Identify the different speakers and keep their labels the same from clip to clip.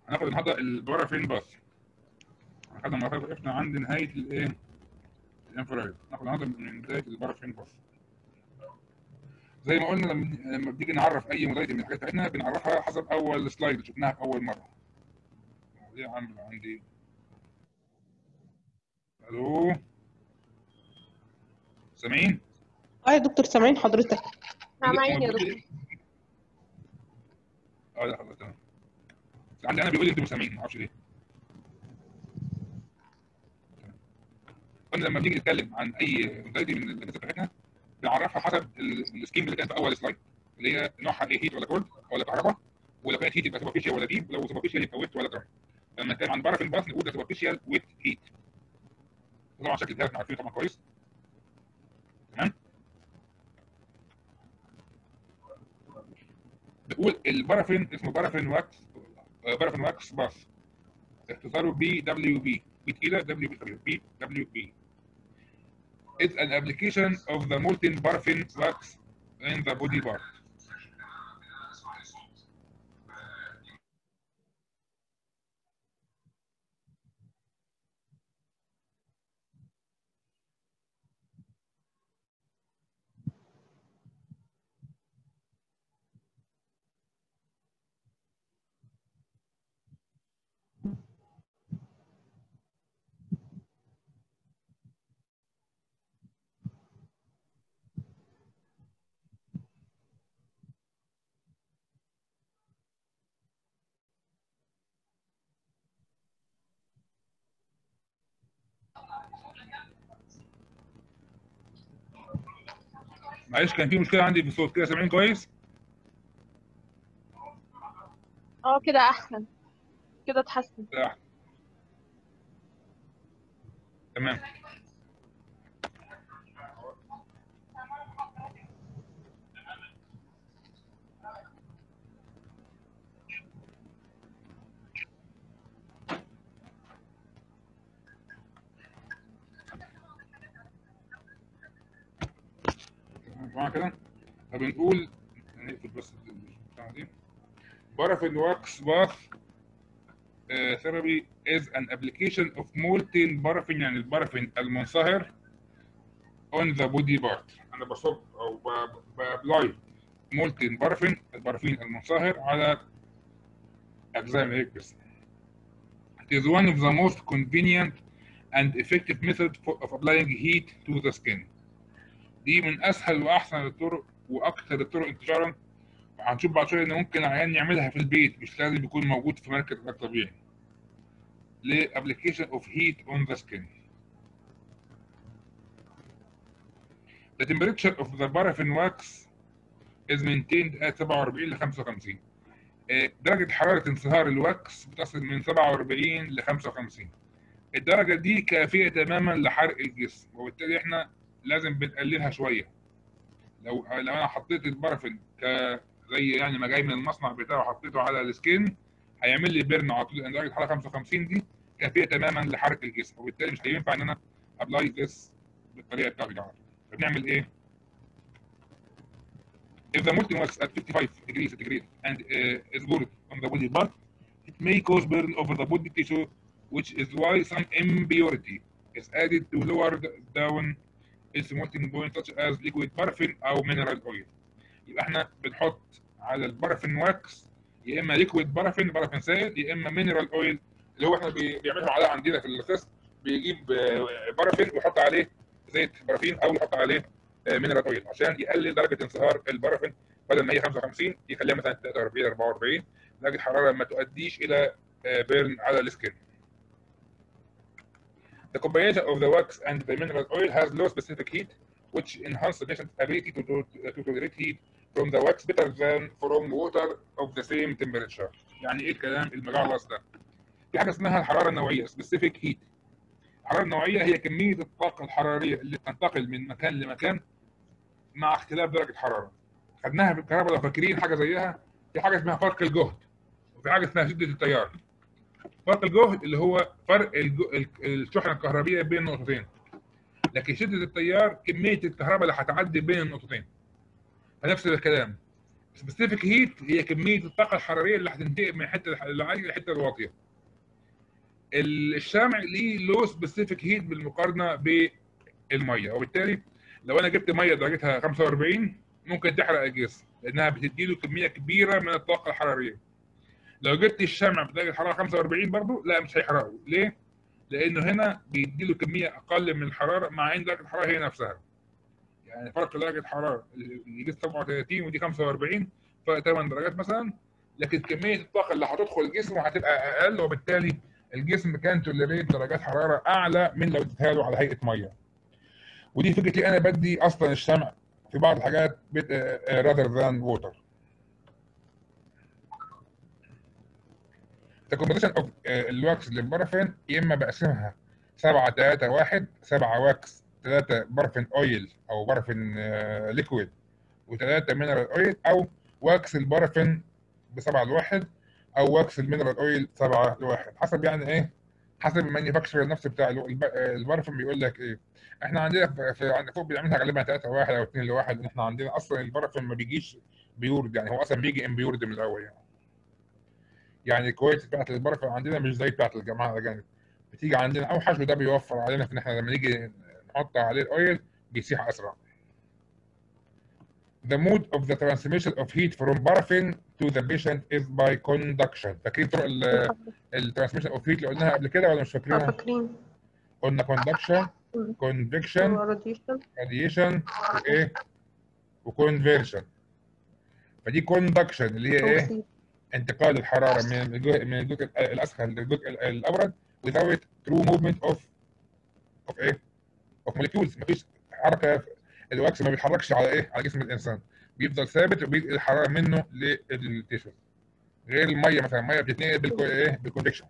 Speaker 1: هناخد النهارده البارافين باث خدنا المره اللي وقفنا عند نهايه الايه الانفرايد ناخد النهارده من بدايه البارافين باث زي ما قلنا لما لما بنيجي نعرف اي موديل من الحاجات بتاعتنا بنعرفها حسب اول سلايد شفناها في اول مره دي عامله عندي الو سامعين؟
Speaker 2: اه يا دكتور سامعين حضرتك
Speaker 3: سامعين يا دكتور
Speaker 1: اه لا خلاص تمام عندي انا بيقول لي انتوا مش سامعين ما اعرفش ليه قلنا لما بنيجي نتكلم عن اي موديل من الداتا بتاعتنا بنعرفها حسب ال- السكيم اللي كانت في اول سلايد اللي هي نوعها ايه هيت ولا كولد ولا كهرباء ولو كانت هيت يبقى سوبرفيشال ولا ديب ولو سوبرفيشال يبقى ويت ولا دراي لما نتكلم عن بارافين باث نقول ده سوبرفيشال ويت هيت طبعا شكل الجهاز احنا عارفينه طبعا كويس تمام بنقول البارافين اسمه بارافين واكس آه، بارافين واكس باث اختصاره بي دبليو بي بي تقيله دبليو بي بي دبليو بي It's an application of the molten paraffin wax in the body part. معلش كان في مشكله عندي في الصوت كده سامعين كويس؟
Speaker 3: اه كده احسن كده اتحسن
Speaker 1: لا. تمام معايا كده فبنقول نقفل بس البتاعة دي بارافين واكس باث ثيرابي is an application of molten paraffin يعني البارافين المنصهر on the body part انا بصب او بابلاي molten paraffin البارافين المنصهر على اجزاء من الجسم It is one of the most convenient and effective method for, of applying heat to the skin. دي من اسهل واحسن الطرق واكثر الطرق انتشارا وهنشوف بعد شويه ان ممكن العيان يعملها في البيت مش لازم يكون موجود في مركز علاج طبيعي. لابلكيشن اوف هيت اون ذا سكين. The temperature of the paraffin wax is maintained at 47 ل 55. آه، درجة حرارة انصهار الواكس بتصل من 47 ل 55. الدرجة دي كافية تماما لحرق الجسم وبالتالي احنا لازم بنقللها شوية. لو لو انا حطيت البارافين ك زي يعني ما جاي من المصنع بتاعه وحطيته على السكين هيعمل لي بيرن على طول لان درجة حرارة 55 دي كافية تماما لحرق الجسم وبالتالي مش هينفع ان انا ابلاي ذس بالطريقة بتاعتي دي على طول. فبنعمل ايه؟ If the molten wax at 55 degrees centigrade and uh, is poured on the body part, it may cause burn over the body tissue, which is why some impurity is added to lower d- down its melting point such as liquid paraffin أو mineral oil. يبقى احنا بنحط على البارافين واكس يا اما ليكويد بارافين بارافين سائل يا اما مينرال اويل اللي هو احنا بي- بيعملوا عليه عندنا في القسم بيجيب آه، بارافين ويحط عليه زيت بارافين او يحط عليه مينرال اويل عشان يقلل درجه انصهار البارافين بدل ما هي 55 يخليها مثلا 43 44 درجه حراره ما تؤديش الى بيرن على السكين. The combination of the wax and the mineral oil has low specific heat, which enhances the patient's ability to, to, to tolerate heat from the wax better than from water of the same temperature. يعني ايه الكلام المجعلص ده؟ في حاجه اسمها الحراره النوعيه specific heat. الحراره النوعيه هي كميه الطاقه الحراريه اللي بتنتقل من مكان لمكان مع اختلاف درجه حراره. خدناها في الكهرباء لو فاكرين حاجه زيها في حاجه اسمها فرق الجهد وفي حاجه اسمها شده التيار. فرق الجهد اللي هو فرق الج- ال- الشحنه الكهربيه بين نقطتين. لكن شده التيار كميه الكهرباء اللي هتعدي بين النقطتين. فنفس الكلام سبيسيفيك هيت هي كميه الطاقه الحراريه اللي هتنتقل من الحته العاليه للحته الواطيه الشمع ليه لو سبيسيفيك هيت بالمقارنه بالميه وبالتالي لو انا جبت ميه درجتها 45 ممكن تحرق الجسم لانها بتدي له كميه كبيره من الطاقه الحراريه لو جبت الشمع بدرجه حراره 45 برضه لا مش هيحرقه ليه؟ لانه هنا بيدي له كميه اقل من الحراره مع ان درجه الحراره هي نفسها يعني فرق درجه حراره دي 37 ودي 45 فرق 8 درجات مثلا لكن كميه الطاقه اللي هتدخل الجسم هتبقى اقل وبالتالي الجسم كان توليريت درجات حراره اعلى من لو اديتها له على هيئه ميه ودي فكرتي انا بدي اصلا الشمع في بعض الحاجات rather than water the composition of الواكس للبرفين يا اما بقسمها 7 3 1 7 واكس 3 برفن اويل او برفن ليكويد و3 مينرال اويل او واكس البرفن بسبعة لواحد او واكس المينرال اويل 7 لواحد حسب يعني ايه حسب المانيفاكتشر نفسه بتاع البرفن بيقول لك ايه احنا عندنا في عند فوق بيعملها غالبا 3 لواحد او 2 لواحد احنا عندنا اصلا البرفن ما بيجيش بيورد يعني هو اصلا بيجي امبيورد من الاول يعني يعني الكواليتي بتاعت البرفن عندنا مش زي بتاعت الجماعه الاجانب بتيجي عندنا اوحش وده بيوفر علينا في ان احنا لما نيجي نحط عليه الاويل بيسيح اسرع The mode of the transmission of heat from paraffin to the patient is by conduction. فاكرين طرق الترانسميشن اوف هيت اللي قلناها قبل كده ولا مش
Speaker 2: اه
Speaker 1: فاكرينها؟
Speaker 2: فاكرين
Speaker 1: قلنا conduction, convection,
Speaker 2: راديشن
Speaker 1: radiation وايه؟ وconversion. فدي conduction اللي هي ايه؟
Speaker 2: توصيل
Speaker 1: انتقال الحراره من الجزء من الجزء الاسخن للجزء الابرد without true movement of of ايه؟ of molecules مفيش حركه الواكس ما بيتحركش على ايه؟ على جسم الانسان بيفضل ثابت وبينقل الحراره منه للتيشو غير الميه مثلا الميه بتتنقل بالكو ايه؟ بالكونفكشن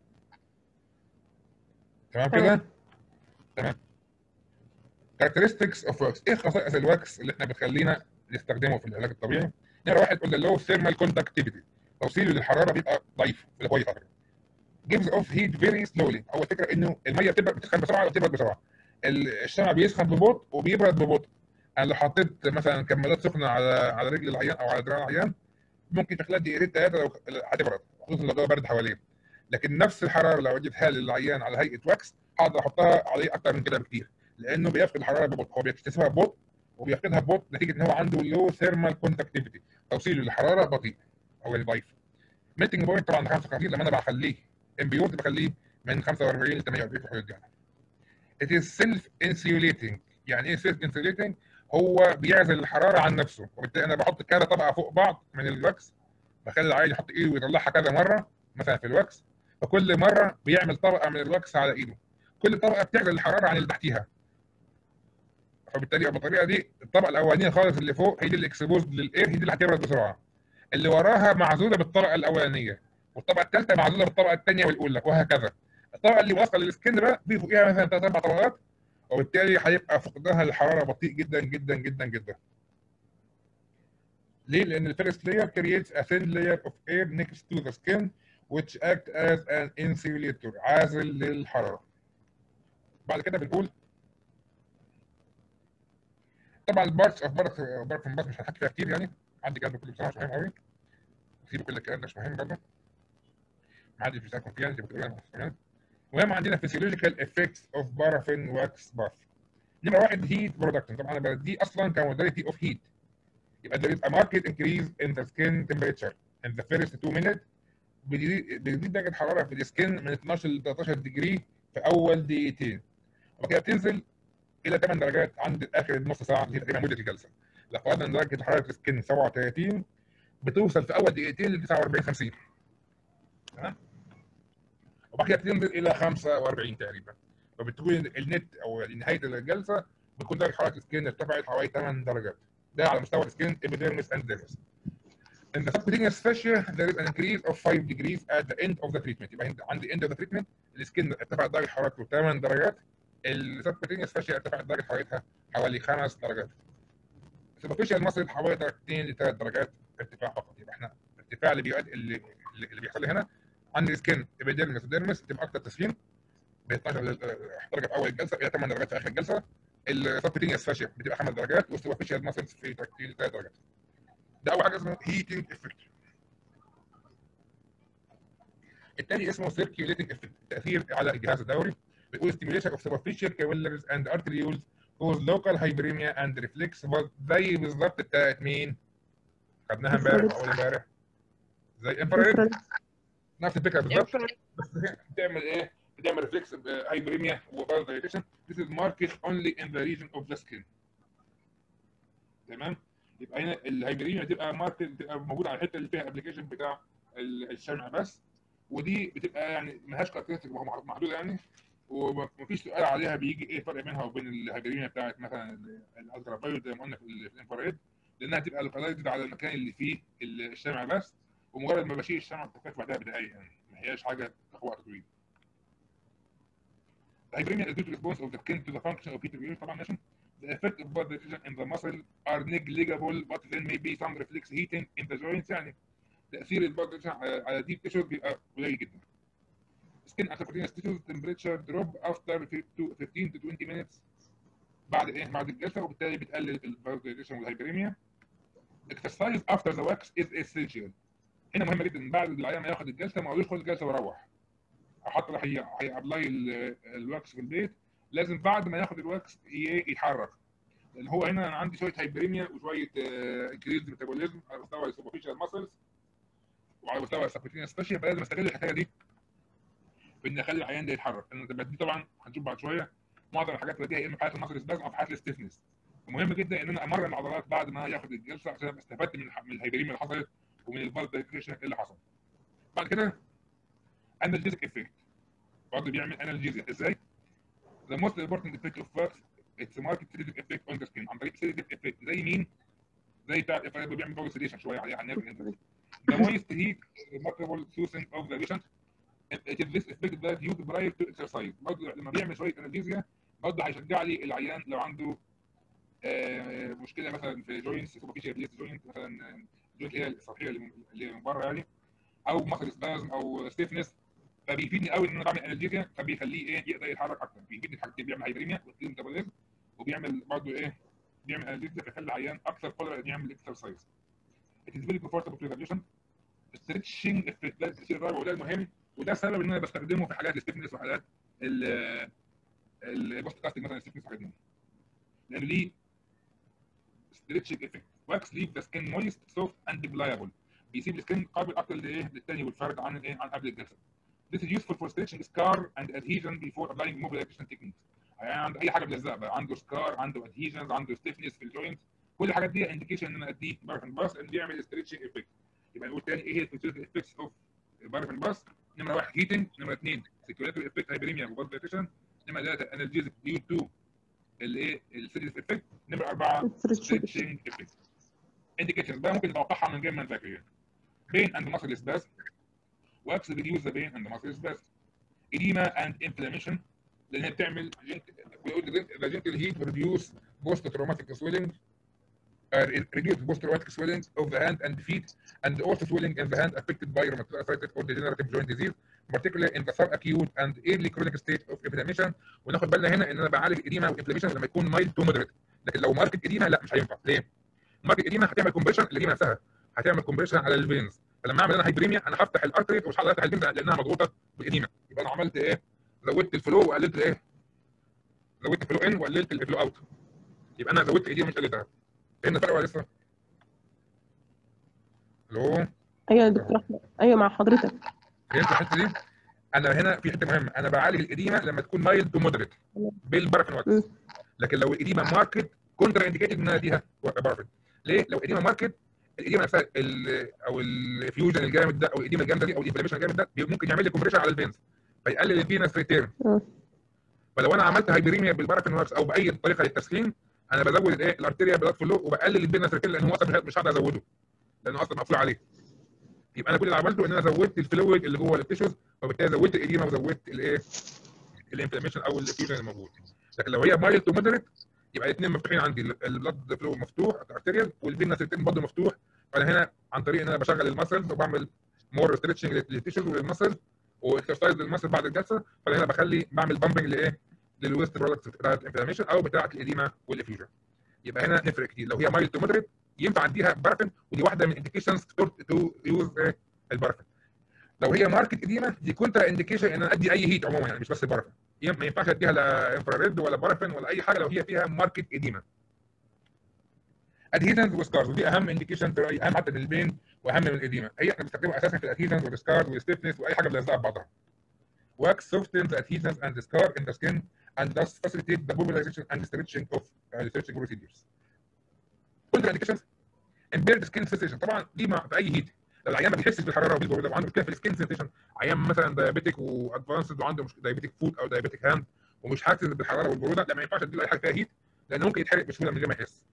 Speaker 1: تمام كده؟
Speaker 2: تمام.
Speaker 1: تمام characteristics of wax ايه خصائص الواكس اللي احنا بتخلينا نستخدمه في العلاج الطبيعي؟ نمره واحد قلنا اللي هو ثيرمال كوندكتيفيتي توصيله للحراره بيبقى ضعيف اللي كويس اكتر gives off heat very slowly اول فكره انه الميه بتبقى بتسخن بسرعه وبتبرد بسرعه ال- الشمع بيسخن ببطء وبيبرد ببطء انا لو حطيت مثلا كمادات سخنه على على رجل العيان او على دراع العيان ممكن في خلال دقيقتين ثلاثه لو هتبرد خصوصا لو الجو برد حواليه لكن نفس الحراره لو اديتها للعيان على هيئه واكس هقدر احطها عليه اكتر من كده بكتير لانه بيفقد الحراره ببطء هو بيكتسبها ببطء وبيفقدها ببطء نتيجه ان هو عنده لو ثيرمال كونتاكتيفيتي توصيله للحراره بطيء او ضعيف ميلتنج بوينت طبعا 55 لما انا بخليه امبيورد بخليه من 45 ل 48 في الحدود دي It is self insulating يعني ايه self insulating هو بيعزل الحراره عن نفسه وبالتالي انا بحط كذا طبقه فوق بعض من الواكس بخلي العيل يحط ايده ويطلعها كذا مره مثلا في الواكس فكل مره بيعمل طبقه من الواكس على ايده كل طبقه بتعزل الحراره عن اللي تحتيها فبالتالي بالطريقه دي الطبقه الاولانيه خالص اللي فوق هي دي اللي اكسبوزد للاير هي دي اللي هتبرد بسرعه اللي وراها معزوله بالطبقه الاولانيه والطبقه الثالثه معزوله بالطبقه الثانيه والاولى وهكذا الطبقه اللي واصله للسكن بقى في فوقيها مثلا ثلاث اربع طبقات وبالتالي هيبقى فقدانها للحراره بطيء جدا جدا جدا جدا ليه؟ لان الفيرست layer creates a thin layer of air next to the skin which act as an insulator عازل للحراره بعد كده بنقول طبعا البارتس اوف بارت بارت من بارت مش هنحكي فيها كتير يعني عندي كلام كله بصراحه مش مهم قوي سيبوا كل الكلام ده مش مهم برضه ما حدش بيسالكم فيها انت بتقولوا يعني المهم عندنا physiological effects of paraffin wax bath نمره واحد heat production طبعا انا دي اصلا كموداليتي اوف heat يبقى there is a marked increase in the skin temperature in the first two minutes بتزيد بتزيد درجه الحراره في السكن من 12 ل 13 ديجري في اول دقيقتين وبعد كده بتنزل الى 8 درجات عند اخر النص ساعه اللي هي تقريبا مده الجلسه لو فرضنا ان درجه حراره السكن 37 بتوصل في اول دقيقتين ل 49 50 تمام وبعد كده بتنزل الى 45 تقريبا فبتكون النت او نهايه الجلسه بتكون درجه حراره السكن ارتفعت حوالي 8 درجات ده على مستوى السكن epidermis and dermis In the subcutaneous fascia, there is an increase of 5 degrees at the end of the treatment. يبقى عند end of the treatment السكن ارتفعت درجه حرارته 8 درجات السبكوتينيوس فاشيا ارتفعت درجه حرارتها حوالي 5 درجات. السوبرفيشال ماسل حوالي درجتين لثلاث درجات ارتفاع فقط يبقى احنا الارتفاع اللي بيؤدي اللي, اللي بيحصل لي هنا عند السكن ابيديرمس وديرمس تبقى اكتر تسخين ب 12 درجه في اول الجلسه الى 8 درجات في اخر الجلسه السبكوتينيوس فاشيا بتبقى 5 درجات والسوبرفيشال ماسلز في درجتين لثلاث درجات. ده اول حاجه اسمه هيتنج افكت الثاني اسمه سيركيوليتنج افكت تاثير على الجهاز الدوري بيقول stimulation of superficial capillaries and arterioles cause local hyperemia and reflex زي بالظبط بتاعت مين؟ خدناها امبارح اول امبارح زي انفراريد نفس الفكره بالظبط
Speaker 3: infrared
Speaker 1: بس هي بتعمل ايه؟ بتعمل ريفلكس هايبريميا وفالدايليشن This is marked only in the region of the skin تمام؟ يبقى هنا الهايبريميا بتبقى ماركت بتبقى موجوده على الحته اللي فيها ابلكيشن بتاع ال- الشمع بس ودي بتبقى يعني ملهاش كاركترستيك محدوده يعني ومفيش سؤال عليها بيجي ايه الفرق بينها وبين الهايبريميا بتاعت مثلا الالترا فايولت زي ما قلنا في ال- في الانفراريد لانها تبقى لوكالايزد على المكان اللي فيه الشمع بس ومجرد ما بشيل الشمع بتختفي بعدها بدقائق يعني ما هياش حاجه تاخد وقت طويل. The hyperemia is due to response of the skin to the function of heat regulation طبعا ماشي. The effect of blood diffusion in the muscle are negligible but there may be some reflex heating in the joints يعني تاثير البلد diffusion على على دي تيشوز بيبقى قليل جدا. Skin after continuous tissues temperature drop after 15 to 20 minutes بعد ايه؟ بعد الجلسه وبالتالي بتقلل البلد diffusion والهايبريميا. Exercise after the wax is essential. هنا مهمه جدا بعد العيان ما ياخد الجلسه ما يدخل الجلسه ويروح او حتى لو هي هيابلاي ال- الواكس في البيت لازم بعد ما ياخد الواكس ي- يتحرك لان هو هنا انا عندي شويه هايبريميا وشويه انكريز ميتابوليزم على مستوى السوبرفيشال ماسلز وعلى مستوى السبكتينيا سبيشال فلازم استغل الحكايه دي في ان اخلي العيان ده يتحرك لان دي طبعا هنشوف بعد شويه معظم الحاجات بديها يا اما في حالات الماسل سبازم او في حالات الستيفنس ومهم جدا ان انا امرن العضلات بعد ما ياخد الجلسه عشان ابقى استفدت من الح- من الهايبريميا اللي حصلت ومن البلد دايكريشن اللي حصل بعد كده انالجيزك افكت برضه بيعمل انالجيزيا ازاي؟ The most important effect of wax it's marked sedative effect on the skin عن طريق sedative effect زي مين؟ زي بتاع الافراد بيعمل برضه sedation شويه عليه على النيرف The moist heat remarkable soothing of the patient it is this effect that used prior to exercise برضه لما بيعمل شويه انالجيزيا برضه هيشجع لي العيان لو عنده آه، مشكله مثلا في جوينتس سوبرفيشال جوينت مثلا الجوينت اللي هي السطحيه اللي من- اللي من بره يعني او مصل سبازم او ستيفنس فبيفيدني قوي ان انا بعمل انالجيزيا فبيخليه ايه يقدر يتحرك اكتر بيفيدني في حاجتين بيعمل هايبريميا وتكليم ميتابوليزم وبيعمل برضه ايه بيعمل انالجيزيا فيخلي العيان اكثر قدره ان يعمل اكسرسايز It is very comfortable for the patient. stretching effect ده التأثير الرابع وده المهم وده السبب ان انا بستخدمه في حالات الستيفنس وحالات ال البوست كاستنج مثلا الستيفنس والحاجات دي لان ليه stretching effect wax leave the skin moist soft and pliable بيسيب السكن قابل اكتر لايه للتاني والفرد عن الايه عن قبل الجلسه This is useful for stretching scar and adhesion before applying mobilization techniques يعني عنده اي حاجه ملزقه بقى عنده سكار عنده adhesions عنده stiffness في الجوينت كل الحاجات دي انديكيشن ان انا اديه بارفن باس ان بيعمل stretching effect يبقى نقول تاني ايه هي الفيزيكال افكتس اوف بارفن باس نمره واحد هيتنج نمره اثنين سيكولاتوري افكت هايبريميا وبالفيتيشن نمره ثلاثه انرجيزك ديو تو الايه السيريس افكت نمره اربعه stretching effect indications بقى ممكن نتوقعها من غير ما نذاكر يعني pain and muscle spasm wax reduce the pain and muscle spasm edema and inflammation لان هي بتعمل بيقول the gentle heat reduce post traumatic swelling uh, reduce post traumatic swelling of the hand and feet and also swelling in the hand affected by rheumatoid arthritis or degenerative joint disease particularly in the subacute and early chronic state of inflammation وناخد بالنا هنا ان انا بعالج الاديمه والانفلاميشن لما يكون مايلد تو مودريت لكن لو ماركت اديمه لا مش هينفع ليه؟ ماركت اديمه هتعمل كومبريشن الاديمه نفسها هتعمل كومبريشن على الفينز فلما اعمل انا هايبريميا انا هفتح الارتري ومش هقدر افتح الفينز لانها مضغوطه بالاديمه يبقى انا عملت ايه؟ زودت الفلو وقللت الايه؟ زودت الفلو ان وقللت الفلو اوت يبقى انا زودت اديمه مش قللتها فهمنا الفرق ولا لسه؟ الو
Speaker 2: ايوه يا دكتور احمد ايوه مع حضرتك
Speaker 1: فهمت الحته دي؟ انا هنا في حته مهمه انا بعالج الاديمه لما تكون مايلد تو مودريت بالبارافين واكس
Speaker 2: مم.
Speaker 1: لكن لو الاديمه ماركت كونترا انديكيتد ان انا اديها بارافين ليه؟ لو الاديمه ماركت الاديمه نفسها ال- او الفيوجن الجامد ده او الاديمه الجامده دي او الانفلاميشن الجامد ده بي- ممكن يعمل لي كومبريشن على الفينز فيقلل الفينس ريتيرن
Speaker 2: مم.
Speaker 1: فلو انا عملت هايبريميا بالبارافين واكس او باي طريقه للتسخين انا بزود الايه الارتيريا بلاد فلو وبقلل الفينس ريتيرن لان هو اصلا مش- مش هقدر ازوده لانه اصلا مقفول عليه يبقى انا كل اللي عملته ان انا زودت الفلويد اللي جوه التيشوز وبالتالي زودت الاديمه وزودت الايه الانفلاميشن او الفيوجن الموجود لكن لو هي مايل تو مودريت يبقى الاثنين مفتوحين عندي البلاد فلو مفتوح الارتيريال والفينس ريتيرن برضه مفتوح فانا هنا عن طريق ان انا بشغل المسلز وبعمل مور ستريتشنج للتيشوز وللمسل واكسرسايز للمسل بعد الجلسه فانا هنا بخلي بعمل بامبنج لايه للويست برودكتس بتاعت الانفلاميشن او بتاعت الاديمه والافيوجن يبقى هنا نفرق كتير لو هي مايل تو مودريت ينفع اديها بارافين ودي واحده من الانديكيشنز تو يوز البارافين لو هي ماركت قديمه دي كونترا انديكيشن ان انا ادي اي هيت عموما يعني مش بس البارافين ما ينفعش اديها لا انفراريد ولا بارافين ولا اي حاجه لو هي فيها ماركت قديمه ادهيزنز وسكارز ودي اهم انديكيشن في رأيي اهم حتى من البين واهم من القديمه هي احنا بنستخدمها اساسا في الادهيزنز والسكارز والستيفنس واي حاجه بنلزقها ببعضها wax softens adhesions and scar in the skin and thus facilitate the mobilization and stretching of uh, stretching procedures. contraindications impaired skin sensation طبعا دي مع في اي هيت لو العيان ما بيحسش بالحراره وبالبروده وعنده مشكله في السكين سنسيشن عيان مثلا دايابيتيك وادفانسد وعنده دايابيتيك فود او دايابيتيك هاند ومش حاسس بالحراره والبروده لا ما ينفعش اديله اي حاجه فيها هيت لان ممكن يتحرق بسهوله من غير ما يحس.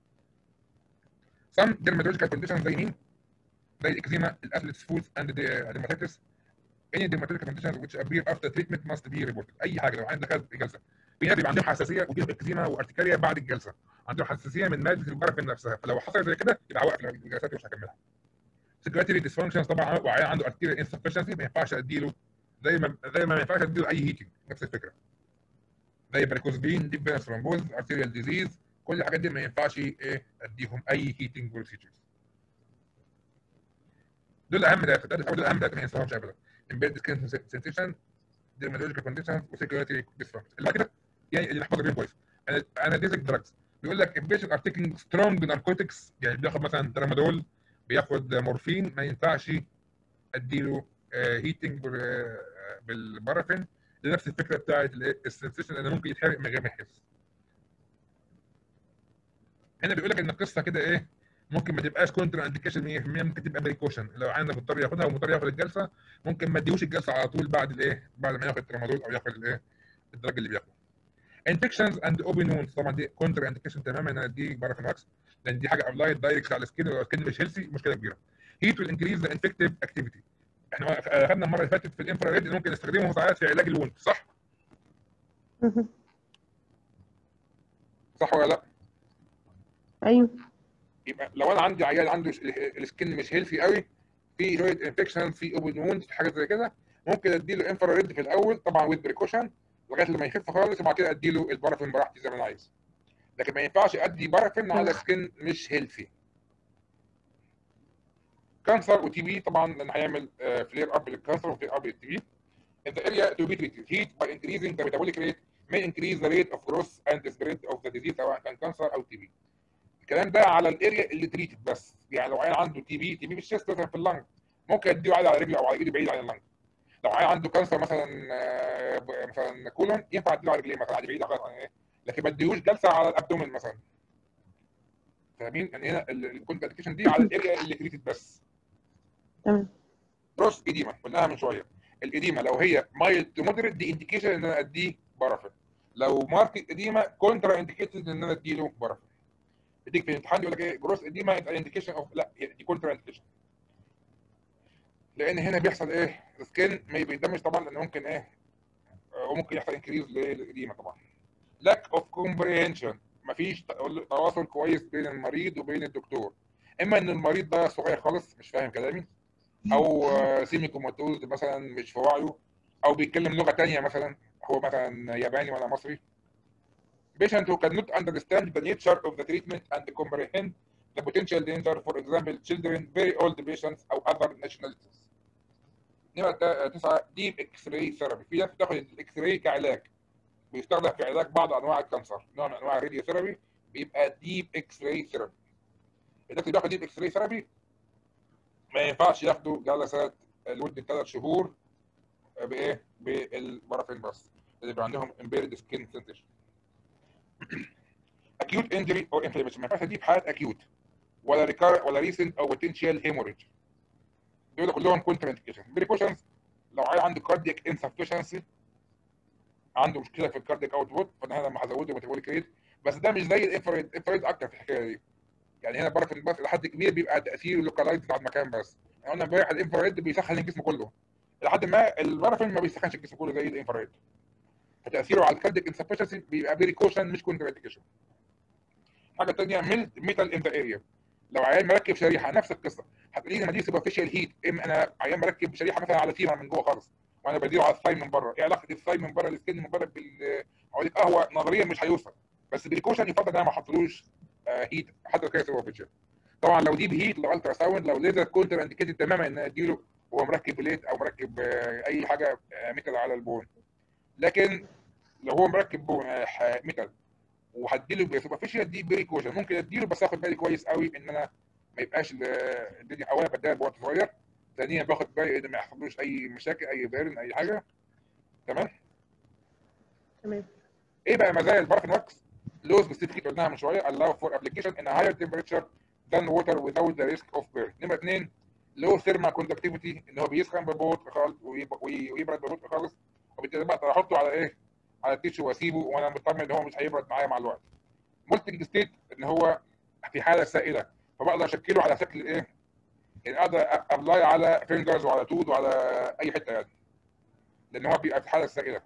Speaker 1: some dermatological conditions زي مين؟ زي الاكزيما الاثليتس فوز اند dermatitis any dermatological conditions which appear after treatment must be reported اي حاجه لو عندك دخلت جلسه في ناس بيبقى عندهم حساسيه وفيهم اكزيما وارتكاريا بعد الجلسه عندهم حساسيه من ماده البارافين نفسها فلو حصل زي كده يبقى هوقف الجلسات ومش هكملها سكرتيري ديسفانكشنز طبعا وعيان عنده ارتيريال انسفشنسي ما ينفعش اديله زي ما زي ما ما ينفعش اديله اي هيتنج نفس الفكره زي بريكوزبين ديب فينس ثرومبوز ارتيريال ديزيز كل الحاجات دي ما ينفعش ايه اديهم اي هيتنج بروسيجرز دول اهم داتا دول اهم داتا ما ينساهمش ابدا امبيرد سكين سنسيشن dermatological conditions وسكيورتي ديسفانكشن اللي بعد كده يعني اللي نحفظها بيهم كويس اناليزك دراجز بيقول لك if patient are taking strong narcotics يعني بياخد مثلا ترامادول بياخد مورفين ما ينفعش اديله هيتنج بالبارافين لنفس الفكره بتاعت السنسيشن انه ممكن يتحرق من غير ما يحس هنا بيقول لك ان القصه كده ايه ممكن ما تبقاش كونترا انديكيشن 100% ممكن تبقى بريكوشن لو عندنا مضطر ياخدها ومضطر ياخد الجلسه ممكن ما اديهوش الجلسه على طول بعد الايه بعد ما ياخد ترامادول او ياخد الايه الدرج اللي بياخده انفكشنز اند اوبن وونز طبعا دي كونترا انديكيشن تماما ان انا اديه بارافين واكس لان دي حاجه ابلايد دايركت على السكين ولو السكين مش هيلثي مشكله كبيره هيت ويل انكريز ذا انفكتيف اكتيفيتي احنا اخذنا المره اللي فاتت في الانفراريد اللي ممكن نستخدمه ساعات في علاج الوند صح؟ صح ولا لا؟
Speaker 2: ايوه
Speaker 1: يبقى لو انا عندي عيال عنده السكين مش هيلثي قوي في شويه انفكشن في اوبن ووند في حاجات زي كده ممكن اديله انفراريد في الاول طبعا ويز بريكوشن لغايه لما يخف خالص وبعد كده اديله البارافين براحتي زي ما انا عايز لكن ما ينفعش ادي بارافين على سكين مش هيلثي كانسر وتي بي طبعا لان هيعمل فلير اب للكانسر وفلير اب للتي بي in the area to be treated heat by increasing the metabolic rate may increase the rate of growth and the spread of the disease سواء كان كانسر او تي بي الكلام ده على الاريا اللي تريتد بس يعني لو عيل عنده تي بي تي بي مش شيست مثلا في اللنج ممكن اديه عادي على رجله او على ايده بعيد عن اللنج لو عيل عنده كانسر مثلا مثلا كولون ينفع اديله على رجليه مثلا عادي بعيد عن ايه لكن ما اديهوش جلسه على الابدومن مثلا فاهمين يعني هنا الكونت اديكيشن دي على الاريا اللي تريتد بس
Speaker 2: تمام
Speaker 1: بروس اديما قلناها من شويه الاديمه لو هي مايلد تو مودريت دي انديكيشن ان انا اديه بارافين لو ماركت اديمه كونترا انديكيتد ان انا اديله بارافين يديك في الامتحان يقول لك ايه جروس اديما انديكيشن اوف لا دي كونترا انديكيشن لان هنا بيحصل ايه السكين ما بيدمج طبعا لان ممكن ايه وممكن يحصل انكريز للاديمه طبعا lack of comprehension مفيش تواصل كويس بين المريض وبين الدكتور اما ان المريض ده صغير خالص مش فاهم كلامي او سيمي كوماتوز مثلا مش في وعيه او بيتكلم لغه ثانيه مثلا هو مثلا ياباني ولا مصري patient who cannot understand the nature of the treatment and comprehend the potential danger for example children very old patients او other nationalities نمرة تسعة ديب اكس راي ثيرابي في ناس بتاخد الاكس راي كعلاج بيستخدم في علاج بعض انواع الكانسر نوع من انواع الراديو ثيرابي بيبقى ديب اكس راي ثيرابي الناس اللي بياخد ديب اكس راي ثيرابي ما ينفعش ياخدوا جلسات لمده ثلاث شهور بايه؟ بالبارافين بس اللي بيبقى عندهم امبيرد سكين سنسيشن acute injury or inflammation ما ينفعش تجيب حالات acute ولا ريكار ولا ريسنت او potential hemorrhage دول كلهم كونتر انديكيشن بريكوشنز لو عيل عنده كاردياك انسفشنسي عنده مشكله في الكاردياك اوت بوت فانا لما هزوده ميتابوليك ريت بس ده مش زي الانفراد الانفراد اكتر في الحكايه دي يعني هنا بارافين بس لحد كبير بيبقى تاثير لوكالايز على المكان بس يعني قلنا امبارح الانفراد بيسخن الجسم كله لحد ما البارافين ما بيسخنش الجسم كله زي الانفراد فتاثيره على الكاردياك انسفشنسي بيبقى بريكوشن مش كونتر انديكيشن حاجه ثانيه ميلت ميتال ان ذا اريا لو عيان مركب شريحه نفس القصه هتلاقيه لما دي سوبرفيشال هيت اما انا عيان مركب شريحه مثلا على فيما من جوه خالص وانا بديله على الثاي من بره ايه علاقه الثاي من بره السكن من بره بال اقول لك هو نظريا مش هيوصل بس بريكوشن يفضل ان انا ما احطلوش هيت حتى لو كان سوبرفيشال طبعا لو ديب هيت لو الترا ساوند لو ليزر كونتر انديكيتد تماما ان اديله وهو مركب بليت او مركب آه، اي حاجه آه، ميتال على البون لكن لو هو مركب بون آه، ح- ميتال وهديله بسوبرفيشال دي بري كوشن ممكن اديله بس اخد بالي كويس قوي ان انا ما يبقاش ال- الدنيا اولا بديها بوقت صغير ثانيا باخد بالي ان ما يحصلوش اي مشاكل اي بيرن اي حاجه تمام
Speaker 2: تمام
Speaker 1: ايه بقى مزايا البارفن واكس لو سبيسيفيك قلناها من شويه allow for application in a higher temperature than water without the risk of burn نمره اثنين لو ثيرمال كوندكتيفيتي ان هو بيسخن ببطء خالص ويب- وي- ويبرد ببطء خالص وبالتالي بقدر احطه على ايه على التيشو واسيبه وانا مطمن ان هو مش هيبرد معايا مع الوقت مولتنج ستيت ان هو في حاله سائله فبقدر اشكله على شكل ايه يعني اقدر ابلاي على فينجرز وعلى تود وعلى اي حته يعني لان هو بيبقى في حاله سائله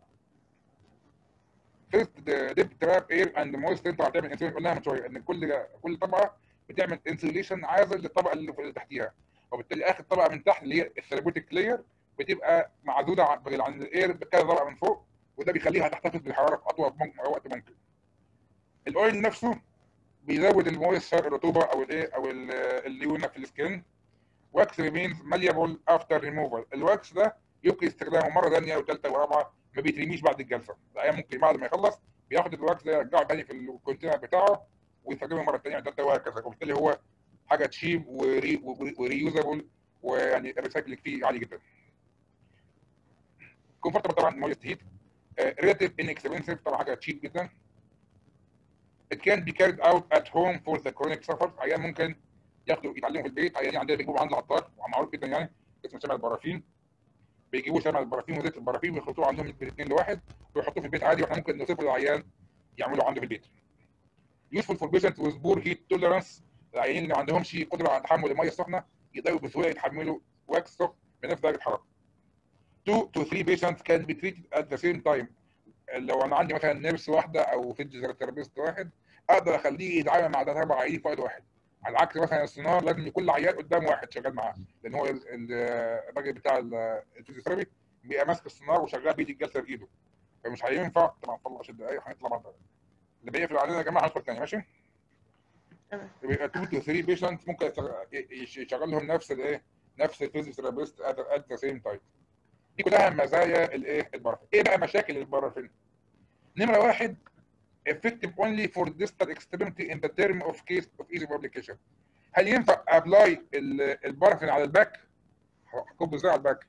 Speaker 1: فيرست ديب تراب اير اند مويست انت هتعمل انسوليشن قلناها من شويه ان كل كل طبقه بتعمل انسوليشن عازل للطبقه اللي اللي تحتيها وبالتالي اخر طبقه من تحت اللي هي الثيرابيوتيك لاير بتبقى معزوله عن عن الاير بكذا طبقه من فوق وده بيخليها تحتفظ بالحراره في اطول ممكن وقت ممكن الاويل نفسه بيزود المويستشر الرطوبه او الايه او ال- الليونه في السكين واكس ريمينز ماليابل افتر ريموفال الواكس ده يمكن استخدامه مره ثانيه وثالثه ورابعه ما بيترميش بعد الجلسه العيان ممكن بعد ما يخلص بياخد الواكس ده يرجعه تاني في الكونتينر بتاعه ويستخدمه مره ثانيه والثالثه وهكذا وبالتالي هو حاجه تشيب وري وريوزابل ويعني الريسايكلينج فيه عالي جدا كومفورتبل طبعا مويست هيت ريلاتيف ان اكسبنسيف طبعا حاجه تشيب جدا it can be carried out at home for the chronic sufferers عيان ممكن ياخدوا يتعلموا في البيت عيانين عندنا بيجيبوا عند العطار ومعروف جدا يعني اسمه شمع البرافين بيجيبوا شمع البرافين وزيت البرافين ويخلطوه عندهم من اثنين لواحد ويحطوه في البيت عادي واحنا ممكن نوصفه للعيان يعملوا عنده في البيت. useful for patients with poor heat tolerance العيانين اللي ما عندهمش قدره على تحمل الميه السخنه يقدروا بسهوله يتحملوا واكس سخن بنفس درجه الحراره. 2 to 3 patients can be treated at the same time لو انا عندي مثلا نيرس واحده او فيزيوثيرابيست واحد اقدر اخليه يتعامل مع ده اربع عيانين في وقت واحد على عكس مثلا السونار لازم يكون عيان قدام واحد شغال معاه لان هو ال- ال- الراجل بتاع ال- الفيزيوثيرابي بيبقى ماسك السونار وشغال بيدي الجلسه بايده فمش هينفع طبعا طلع 10 دقايق هنطلع بعد اللي بيقفل علينا يا جماعه هندخل تاني ماشي
Speaker 2: تمام
Speaker 1: يبقى 2 to 3 بيشنت ممكن يشغل- يش- يشغل لهم نفس الايه نفس الفيزيوثيرابيست ات ذا سيم تايم دي كلها مزايا الايه البارافين ايه بقى مشاكل البارافين نمره واحد effective only for distal extremity in the term of case of ease of application هل ينفع ابلاي البارافين على الباك هكب ازاي على الباك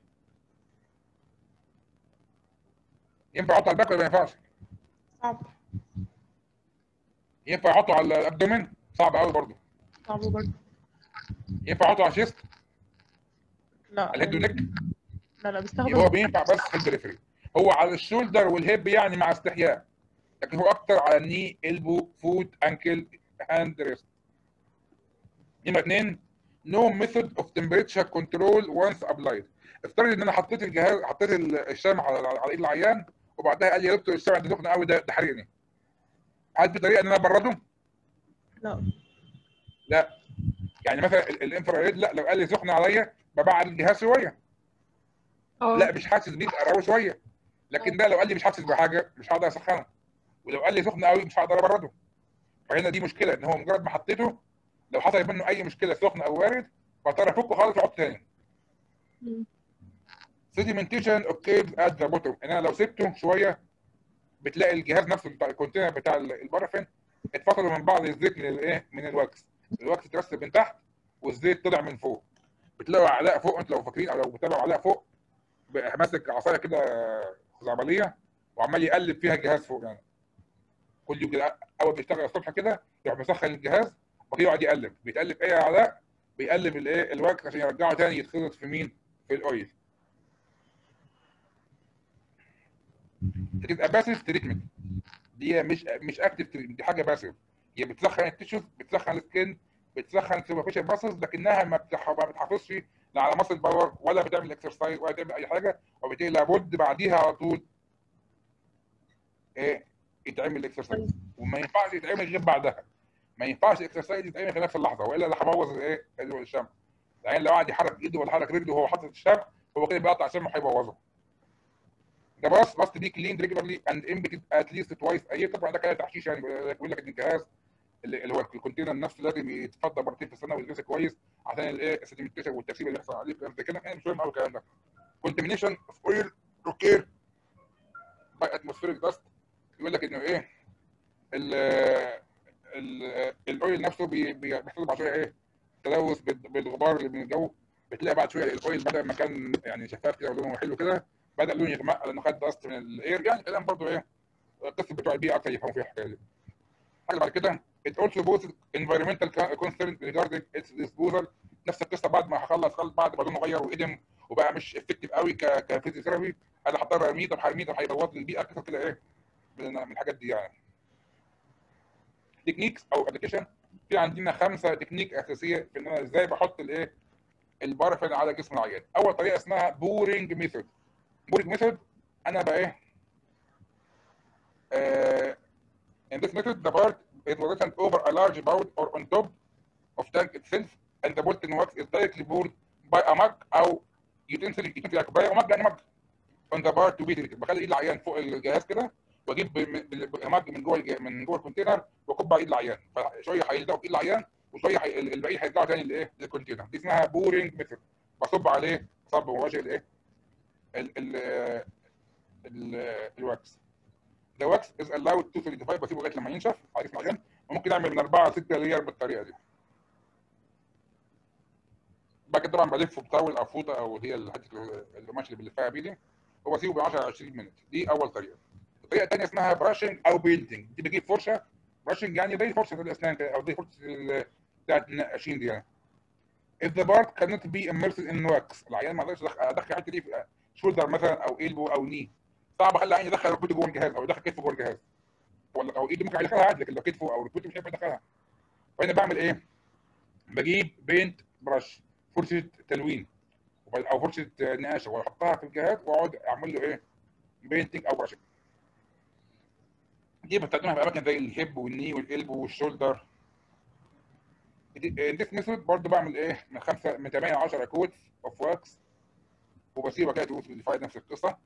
Speaker 1: ينفع احطه على الباك ولا ما ينفعش
Speaker 2: صعب
Speaker 1: ينفع احطه على الابدومين صعب قوي برضه
Speaker 2: صعب برضه
Speaker 1: ينفع احطه على الشيست
Speaker 2: لا
Speaker 1: على الهيد والنك
Speaker 2: لا لا
Speaker 1: هو
Speaker 2: بيستخدم
Speaker 1: بينفع بس في البريفري هو على الشولدر والهيب يعني مع استحياء لكن هو اكتر على الني البو فوت انكل هاند ريست نمرة اثنين نو ميثود اوف تمبريتشر كنترول وانس ابلايد افترض ان انا حطيت الجهاز حطيت الشمع على على ايد العيان وبعدها قال لي يا دكتور الشمع ده سخن قوي ده ده حرقني هل في طريقه ان انا ابرده؟
Speaker 2: لا
Speaker 1: لا يعني مثلا ال- الانفراريد لا لو قال لي سخن عليا ببعد الجهاز شويه
Speaker 3: اه
Speaker 1: لا مش حاسس بيه اقربه شويه لكن ده لو قال لي مش حاسس بحاجه مش هقدر اسخنه ولو قال لي سخن قوي مش هقدر ابرده فهنا دي مشكله ان هو مجرد ما حطيته لو حصل منه اي مشكله سخن او بارد بضطر افكه خالص واحطه تاني
Speaker 3: مم.
Speaker 1: سيديمنتيشن اوكيز ات ذا بوتوم ان انا لو سبته شويه بتلاقي الجهاز نفسه بتاع الكونتينر بتاع البارافين اتفصلوا من بعض الزيت من الايه من الواكس الواكس اترسب من تحت والزيت طلع من فوق بتلاقوا علاء فوق انت لو فاكرين او لو بتابعوا علاء فوق بقى ماسك عصايه كده خزعبليه وعمال يقلب فيها الجهاز فوق يعني كل يوم كده اول بيشتغل الصبح كده يروح مسخن الجهاز وبعدين يقعد يقلب بيتقلب ايه يا علاء بيقلب الايه الواكس عشان يرجعه تاني يتخلط في مين في الاويل بتبقى باسيف تريتمنت دي مش مش اكتف تريتمنت دي حاجه باسيف هي بتسخن التيشوز بتسخن السكن بتسخن السوبرفيشال ماسلز لكنها ما بتح- ما بتحافظش لا على ماسل باور ولا بتعمل اكسرسايز ولا بتعمل اي حاجه وبالتالي لابد بعديها على طول ايه يتعمل اكسرسايز وما ينفعش يتعمل غير بعدها ما ينفعش اكسرسايز يتعمل في نفس اللحظه والا اللي هبوظ الايه الشمع يعني لو قعد يحرك ايده ولا حرك رجله وهو حاطط الشمع هو كده بيقطع الشمع وهيبوظه ده بس must be cleaned regularly and emptied at least twice a year طبعا ده كده تحشيش يعني بيقول لك ان الجهاز اللي اللي هو الكونتينر نفسه لازم يتفضى مرتين في السنه ويتغسل كويس عشان الايه السediمنتيشن والتكسير اللي يحصل عليه كلام زي كده يعني مش مهم قوي الكلام ده كونتامينيشن اوف اويل روكير باي اتموسفيريك داست يقول لك انه ايه ال ال الاويل نفسه بي- بي- بيحصل بعد شويه ايه تلوث بال- بالغبار اللي من الجو بتلاقي بعد شويه الاويل بدل ما كان يعني شفاف كده ولونه حلو كده بدا لونه يغمق لانه خد داست من الاير يعني كلام برضه ايه القصه بتوع البيئه اكتر يفهموا فيها الحكايه دي حاجه بعد كده it also poses environmental concern regarding its disposal نفس القصه بعد ما هخلص خلص بعد ما لونه غير وقدم وبقى مش افكتيف قوي ك كفيزيوثيرابي انا هضطر ارميه طب هرميه طب هيبوظ لي البيئه قصه كده ايه من من الحاجات دي يعني تكنيكس او ابلكيشن في عندنا خمسه تكنيك اساسيه في ان انا ازاي بحط الايه البارفين على جسم العيان اول طريقه اسمها بورنج ميثود بورنج ميثود انا بقى ايه آه in this method the part is positioned over a large bowl or on top of tank itself and the molten wax is directly poured by a mug او utensil يكون فيها كوبايه ومج يعني مج on the bar to be treated بخلي ايد العيان فوق الجهاز كده واجيب بم- بال- بالمج من جوه الج- من جوه الكونتينر واكب على ايد العيان فشويه هيلزقوا في ايد العيان وشويه هي- الباقي هيرجعوا تاني لايه للكونتينر دي اسمها بورنج ميثود بصب عليه صب مباشر الايه ال ال ال الواكس The wax is allowed to solidify بسيبه لغايه لما ينشف على جسم العيان وممكن اعمل من اربعه لسته لير بالطريقه دي. بعد كده طبعا بلفه بطاول او فوطه او هي الحته القماش اللي بلفها بايدي وبسيبه ب 10 20 مينت دي اول طريقه. الطريقه الثانيه اسمها براشنج او بيلدنج دي بجيب فرشه براشنج يعني زي فرشه الاسنان كده او زي فرشه ال- بتاعت النقاشين دي يعني. If the part cannot be immersed in wax العيان ما اقدرش أدخ- ادخل الحته دي في شولدر مثلا او ايلبو او ني صعب اخلي عيني يدخل ركبته جوه الجهاز او يدخل كتفه جوه الجهاز ولا او ايده ممكن يدخلها عادي لكن لو كتفه او ركبته مش هينفع يدخلها فانا بعمل ايه؟ بجيب بينت برش فرشه تلوين وبعد- او فرشه نقاشه واحطها في الجهاز واقعد اعمل له ايه؟ بينتنج او برشنج دي بستخدمها في اماكن زي الهيب والني والقلب والشولدر ديس ميثود برضه بعمل ايه؟ من خمسه من 8 ل 10 كوتس اوف واكس وبسيبها كده تقول في نفس القصه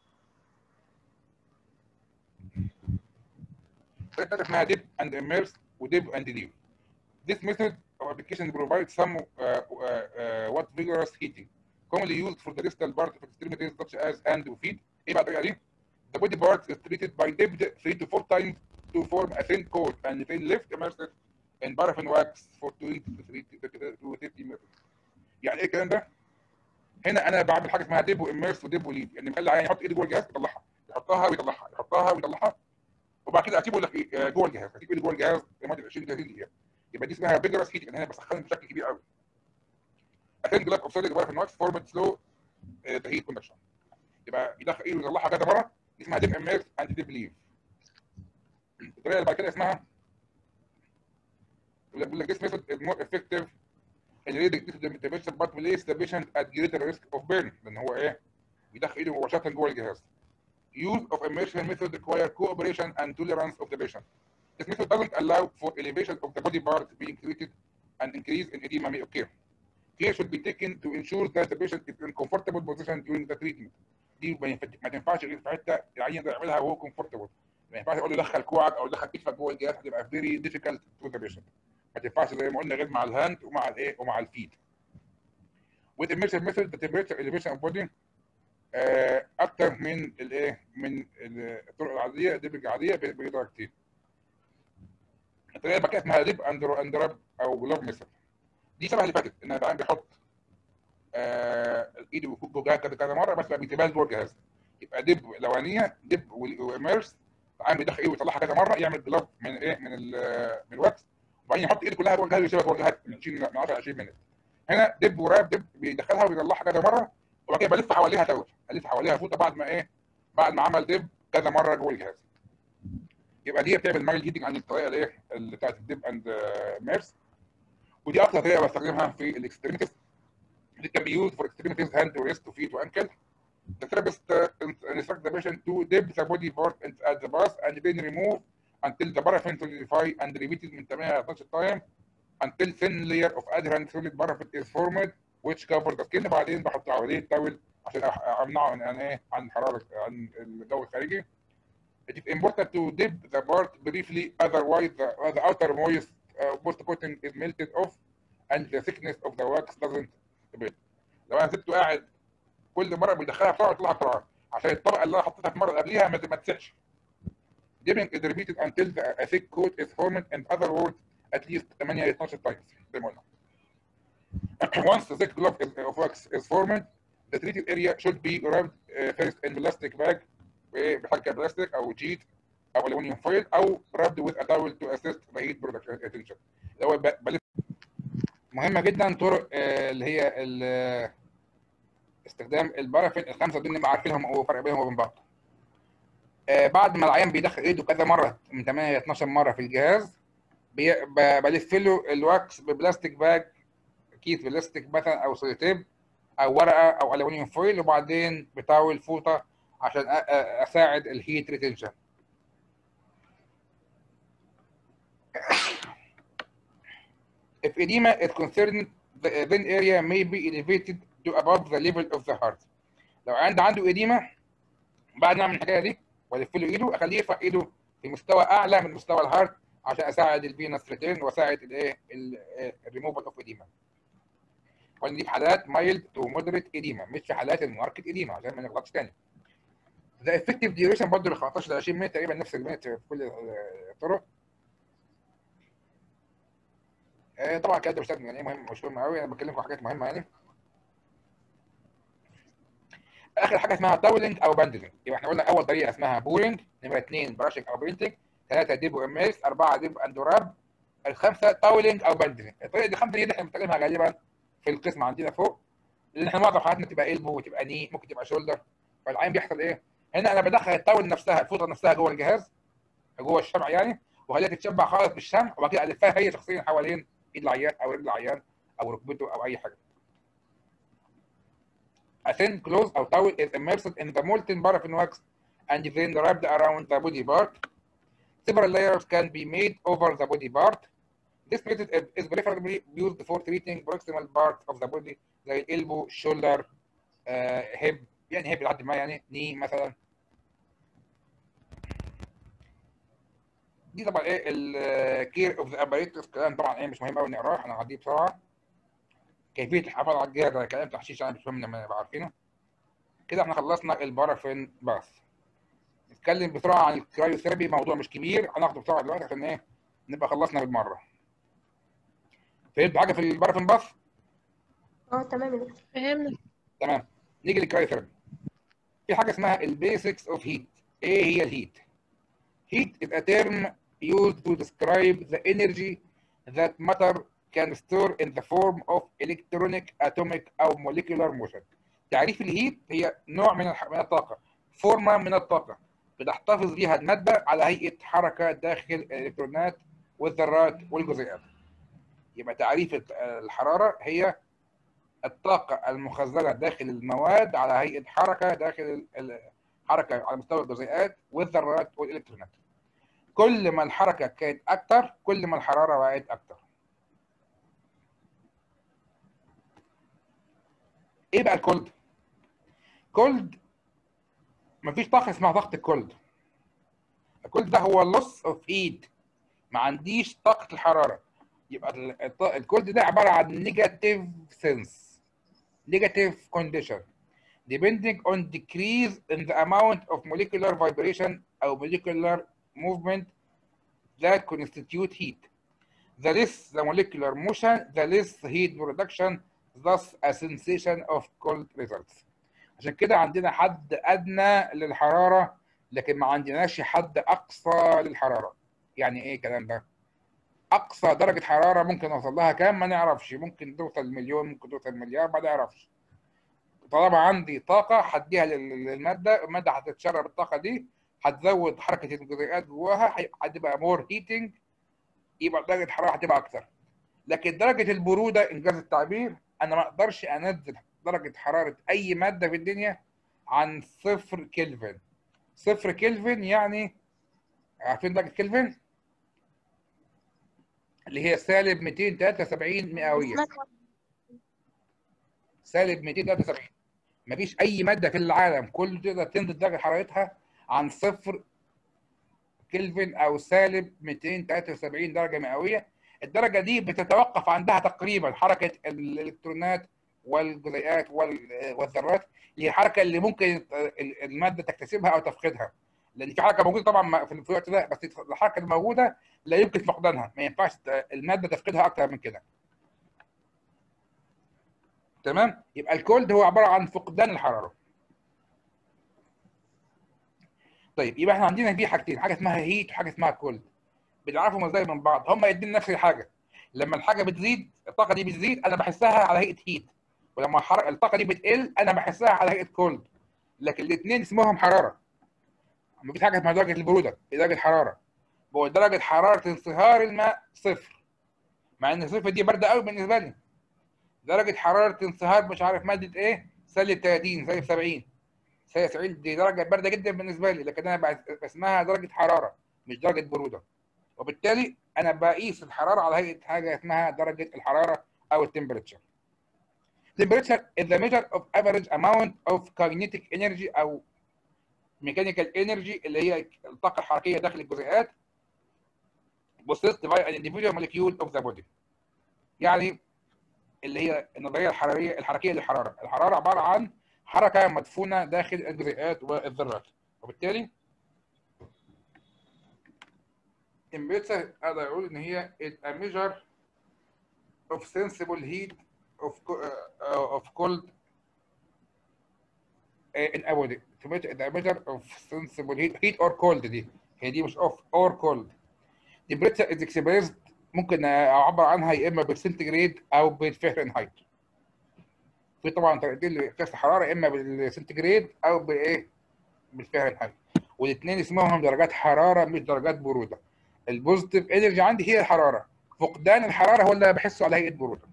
Speaker 1: الثالثة اسمها dip and immerse ودip and leave. This method of application provides some uh, uh, uh, what vigorous heating commonly used for the distal part of extremities such as hand and feet. ايه بقى الطريقة دي؟ The body part is treated by dipped 3 to 4 times to form a thin coat and then left immersed in paraffin wax for 20 to 30 minutes. يعني ايه الكلام ده؟ هنا انا بعمل حاجه اسمها ديب واميرس وديب وليف يعني بخلي العيان يحط ايده جوه الجهاز يطلعها يحطها ويطلعها يحطها ويطلعها وبعد كده اسيبه لك إيه؟ آه، جوه الجهاز اسيب ايدي جوه الجهاز لمده 20 30 دقيقه يبقى دي اسمها فيجرس هيت يعني انا بسخن بشكل كبير قوي عشان جلاك اوف سوليد في الوقت فورمت سلو ذا هيت كوندكشن يبقى يدخل ايده ويطلعها كذا مره دي اسمها ديب اميرس اند ديب ليف الطريقه اللي بعد كده اسمها بيقول لك this method is more effective in reducing the motivation but place the patient at greater risk of burn لان هو ايه يدخل ايده مباشره جوه الجهاز use of immersion method require cooperation and tolerance of the patient. This method doesn't allow for elevation of the body part being treated and increase in edema may occur. Care should be taken to ensure that the patient is in comfortable position during the treatment. دي ما ينفع- ما تنفعش غير في حته العيان ده يعملها وهو comfortable. ما ينفعش اقول له دخل كوعك او دخل كتفك جوه الجهاز هتبقى very difficult to the patient. ما تنفعش زي ما قلنا غير مع الهاند ومع الايه ومع الفيد. With immersion method the temperature elevation of body آه، اكتر من الايه من الطرق العاديه دي العاديه ب- بدرجتين الطريقه اللي بقى اسمها ديب اندر اندرب او جلوب ميثود دي شبه اللي فاتت ان العيان بيحط آه ايده فوق جوه كذا كذا مره بس بقى بيسيبها جوه الجهاز يبقى ديب الاولانيه ديب واميرس العيان بيدخل ايده ويطلعها كذا مره يعمل جلوب من ايه من ال- من الواكس وبعدين يحط ايده كلها جوه الجهاز ويسيبها جوه الجهاز من 20 من 10 20 مينت هنا ديب وراب ديب بيدخلها ويطلعها كذا مره وبعد كده بلف حواليها تاول الف حواليها فوطه بعد ما ايه بعد ما عمل ديب كذا مره جوه الجهاز يبقى دي بتعمل مايل هيتنج عن الطريقه الايه اللي بتاعت الديب اند ميرس ودي اكتر طريقه بستخدمها في الاكستريميتيز دي كان بيوز فور اكستريميتيز هاند وريست وفيت وانكل The therapist uh, instructs the patient to dip the body part at the bath and then remove until the paraffin solidify and repeat it من 8 ل 12 time until thin layer of adherent solid paraffin is formed which covers the skin بعدين بحط عليه التاول عشان أح- امنعه عن عن ايه عن حراره عن الجو الخارجي It is important to dip the part briefly, otherwise the, the outer moist uh, post coating is melted off and the thickness of the wax doesn't build. لو انا سبته قاعد كل مره بيدخلها بسرعه تطلع بسرعه عشان الطبقه اللي انا حطيتها في المره اللي قبليها ما ما تسحش. Dipping is repeated until the, a thick coat is formed in other words at least 8 12 times زي ما قلنا. Once the thick block is- of wax is formed, the treated area should be wrapped uh, first in plastic bag بحاجه بلاستيك او جيت او الومنيوم فويل او wrapped with a towel to assist the heat production اللي هو ب- بلف مهمه جدا طرق آه، اللي هي ال- استخدام البارافين الخمسه دول نبقى عارفينهم وفرق بينهم وبين بعض. آه، بعد ما العيان بيدخل ايده كذا مره من 8 ل 12 مره في الجهاز بي- ب- بلف له الواكس ببلاستيك باج كيس بلاستيك مثلا او سوليتيب او ورقه او الومنيوم فويل وبعدين بتاول فوطه عشان أ- أ- اساعد الهيت ريتنشن If edema is concerned, the then area may be elevated to above the level of the heart. لو عند عنده إديمة بعد ما اعمل الحكايه دي والف له ايده اخليه يرفع ايده في مستوى اعلى من مستوى الهارت عشان اساعد الفينس ريتيرن واساعد الايه الريموفال اوف اديما. وان دي في حالات مايلد تو مودريت اديما مش في حالات الماركت اديما عشان ما نغلطش تاني. ذا افكتيف ديوريشن برضه ل 15 ل 20 متر تقريبا نفس المتر في كل الطرق. آه، طبعا الكلام ده مش لازم يعني ايه مهم مش مهم قوي انا بتكلم في حاجات مهمه يعني. اخر حاجه اسمها تاولنج او باندلنج يبقى احنا قلنا اول طريقه اسمها بورنج نمره اثنين براشنج او برينتنج ثلاثه ديب وام اس اربعه ديب اندوراب الخمسه تاولنج او باندلنج الطريقه دي الخمسه دي اللي احنا بنستخدمها غالبا في القسم عندنا فوق لان احنا معظم حالاتنا بتبقى البو وتبقى ني ممكن تبقى شولدر فالعين بيحصل ايه؟ هنا انا بدخل التاول نفسها الفوطه نفسها جوه الجهاز جوه الشمع يعني واخليها تتشبع خالص بالشمع وبعد كده الفها هي شخصيا حوالين ايد العيان او رجل العيان او ركبته او اي حاجه A thin cloth or towel is immersed in the molten paraffin wax and then wrapped around the body part. Several layers can be made over the body part. This method is- is preferably used for treating proximal parts of the body زي الالبو shoulder uh, hip يعني hip لحد ما يعني knee مثلا دي طبعا ايه الكير اوف ذا اباريتس كلام طبعا ايه مش مهم قوي نقراه احنا هنعديه بسرعه كيفيه الحفاظ على الجهاز ده كلام تحشيش يعني مش مهم لما نبقى عارفينه كده احنا خلصنا البارافين باث نتكلم بسرعه عن الكرايوثيرابي موضوع مش كبير هناخده بسرعه دلوقتي عشان ايه نبقى خلصنا بالمره فهمت حاجه في البارافين باث
Speaker 2: اه تمام يا دكتور
Speaker 3: فهمنا
Speaker 1: تمام نيجي للكرايوثيرابي في حاجه اسمها البيسكس اوف هيت ايه هي الهيت heat is a term used to describe the energy that matter can store in the form of electronic atomic او molecular motion تعريف الهيت هي نوع من الح- من الطاقه فورمه من الطاقه بتحتفظ بها الماده على هيئه حركه داخل الالكترونات والذرات والجزيئات يبقى تعريف الت- الحراره هي الطاقه المخزنه داخل المواد على هيئه حركه داخل ال- ال- حركه على مستوى الجزيئات والذرات والالكترونات كل ما الحركه كانت اكتر كل ما الحراره بقت اكتر ايه بقى الكولد كولد مفيش طاقه اسمها طاقه الكولد الكولد ده هو اللص اوف ايد ما عنديش طاقه الحراره يبقى ال- الط- الكولد ده عباره عن نيجاتيف سنس نيجاتيف كونديشن depending on decrease in the amount of molecular vibration or molecular movement that constitute heat. The less the molecular motion, the less heat production, thus a sensation of cold results. عشان كده عندنا حد أدنى للحرارة لكن ما عندناش حد أقصى للحرارة. يعني إيه الكلام ده؟ أقصى درجة حرارة ممكن نوصل لها كام ما نعرفش، ممكن توصل مليون، ممكن توصل مليار ما نعرفش. طالما عندي طاقه هديها لل- للماده الماده هتتشرب الطاقه دي هتزود حركه الجزيئات جواها هي- هتبقى مور هيتنج يبقى درجه الحراره هتبقى اكتر لكن درجه البروده انجاز التعبير انا ما اقدرش انزل درجه حراره اي ماده في الدنيا عن صفر كلفن صفر كلفن يعني عارفين درجه كلفن اللي هي سالب 273 مئويه سالب 273 مفيش اي ماده في العالم كله تقدر تنزل درجه حرارتها عن صفر
Speaker 4: كلفن او سالب 273 درجه مئويه الدرجه دي بتتوقف عندها تقريبا حركه الالكترونات والجزيئات وال- والذرات اللي هي الحركه اللي ممكن الماده تكتسبها او تفقدها لان في حركه موجوده طبعا في الوقت ده بس الحركه الموجوده لا يمكن فقدانها ما ينفعش الماده تفقدها اكتر من كده تمام يبقى الكولد هو عباره عن فقدان الحراره طيب يبقى احنا عندنا في حاجتين حاجه اسمها هيت وحاجه اسمها كولد بنعرفهم ازاي من بعض هم يدين نفس الحاجه لما الحاجه بتزيد الطاقه دي بتزيد انا بحسها على هيئه هيت ولما الحركه الطاقه دي بتقل انا بحسها على هيئه كولد لكن الاثنين اسمهم حراره مفيش حاجه اسمها درجه البروده في درجه حراره هو درجه حراره انصهار الماء صفر مع ان صفر دي بارده قوي بالنسبه لي درجه حراره انصهار مش عارف ماده ايه سالب 30 سالب 70 سالب 70 دي درجه بارده جدا بالنسبه لي لكن انا بس- اسمها درجه حراره مش درجه بروده وبالتالي انا بقيس الحراره على هيئه حاجه اسمها درجه الحراره او التمبريتشر temperature is the measure of average amount of kinetic energy او mechanical energy اللي هي الطاقه الحركيه داخل الجزيئات possessed by an individual molecule of the body يعني اللي هي النظريه الحراريه الحركيه للحراره الحراره عباره عن حركه مدفونه داخل الجزيئات والذرات وبالتالي temperature اقدر اقول ان هي is a measure of sensible heat of co- uh, of cold uh, in a body temperature is a measure of sensible heat heat or cold دي هي دي مش off or cold temperature is expressed ممكن اعبر عنها يا اما بالسنتيجريد او بالفهرنهايت في طبعا طريقتين لقياس الحراره يا اما بالسنتيجريد او بايه بالفهرنهايت والاثنين اسمهم درجات حراره مش درجات بروده البوزيتيف انرجي عندي هي الحراره فقدان الحراره هو اللي بحسه على هيئه بروده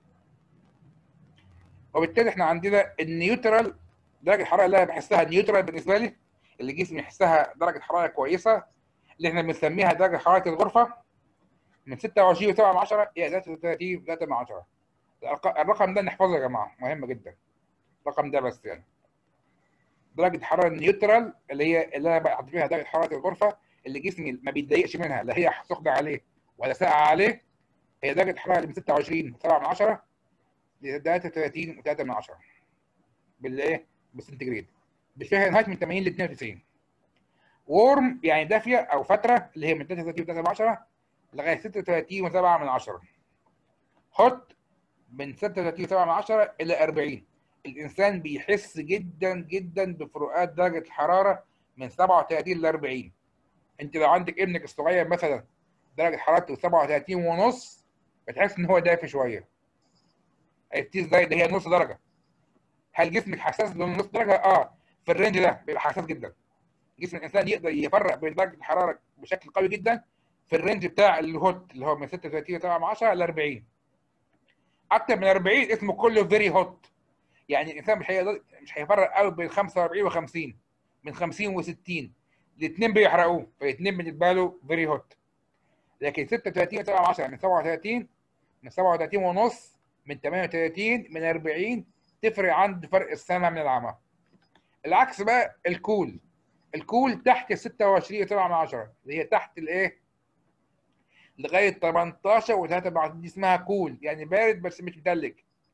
Speaker 4: وبالتالي احنا عندنا النيوترال درجه الحراره اللي انا بحسها نيوترال بالنسبه لي اللي جسمي يحسها درجه حراره كويسه اللي احنا بنسميها درجه حراره الغرفه من 26 و7 من 10 الى 33 3 من 10 الأرق- الرقم ده نحفظه يا جماعه مهم جدا الرقم ده بس يعني درجه الحراره النيوترال اللي هي اللي انا بحط فيها درجه حراره الغرفه اللي جسمي ما بيتضايقش منها لا هي سخنه عليه ولا ساقعه عليه هي درجه الحراره اللي من 26 7 من 10 ل 33 و3 من 10 بالايه بالسنتيجريد بالفهرنهايت من 80 ل 92 وورم يعني دافيه او فتره اللي هي من 33 و3 من 10 لغايه 36 و7 من 10 هوت من 36 و7 من 10 الى 40 الانسان بيحس جدا جدا بفروقات درجه الحراره من 37 ل 40 انت لو عندك ابنك الصغير مثلا درجه حرارته 37 ونص بتحس ان هو دافي شويه عرفتي ازاي ده هي نص درجه هل جسمك حساس لنص درجه اه في الرينج ده بيبقى حساس جدا جسم الانسان يقدر يفرق بين درجه الحراره بشكل قوي جدا في الرينج بتاع الهوت اللي هو من 36 7 10 ل 40 اكتر من 40 اسمه كله فيري هوت يعني الانسان مش هيقدر مش هيفرق قوي بين 45 و50 من 50 و60 الاثنين بيحرقوه فالاثنين بالنسبه له فيري هوت لكن 36 7 10 من 37 من 37 ونص من 38 من 40 تفرق عند فرق السنه من العمى العكس بقى الكول الكول تحت ال 26 7 من 10 اللي هي تحت الايه لغايه 18 و3 دي اسمها كول يعني بارد بس مش متلج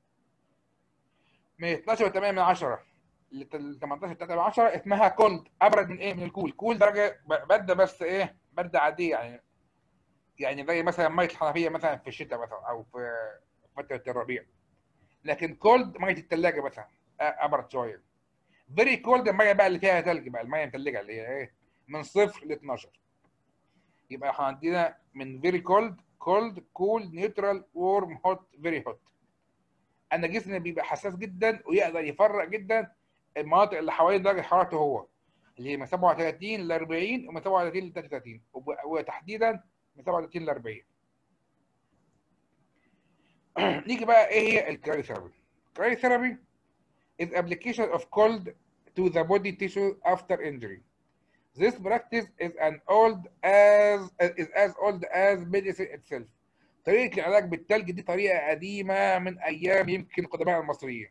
Speaker 4: من 12 و8 من 10 ل 18 و3 من 10 اسمها كولد ابرد من ايه من الكول كول درجه ب- بارده بس ايه بارده عاديه يعني يعني زي مثلا ميه الحنفيه مثلا في الشتاء مثلا او في فتره الربيع لكن كولد ميه الثلاجه مثلا أ- ابرد شويه فيري كولد الميه بقى اللي فيها ثلج بقى الميه المثلجه اللي هي ايه من صفر ل 12 يبقى احنا عندنا من فيري كولد كولد كول نيوترال وورم هوت فيري هوت انا جسمي بيبقى حساس جدا ويقدر يفرق جدا المناطق اللي حوالين درجه حرارته هو اللي هي من 37 ل 40 ومن 37 ل 33 وب- وتحديدا من 37 ل 40 نيجي بقى ايه هي الكرايوثيرابي الكرايوثيرابي is application of cold to the body tissue after injury This practice is an old as is as old as medicine itself. طريقة العلاج بالثلج دي طريقة قديمة من أيام يمكن قدماء المصريين.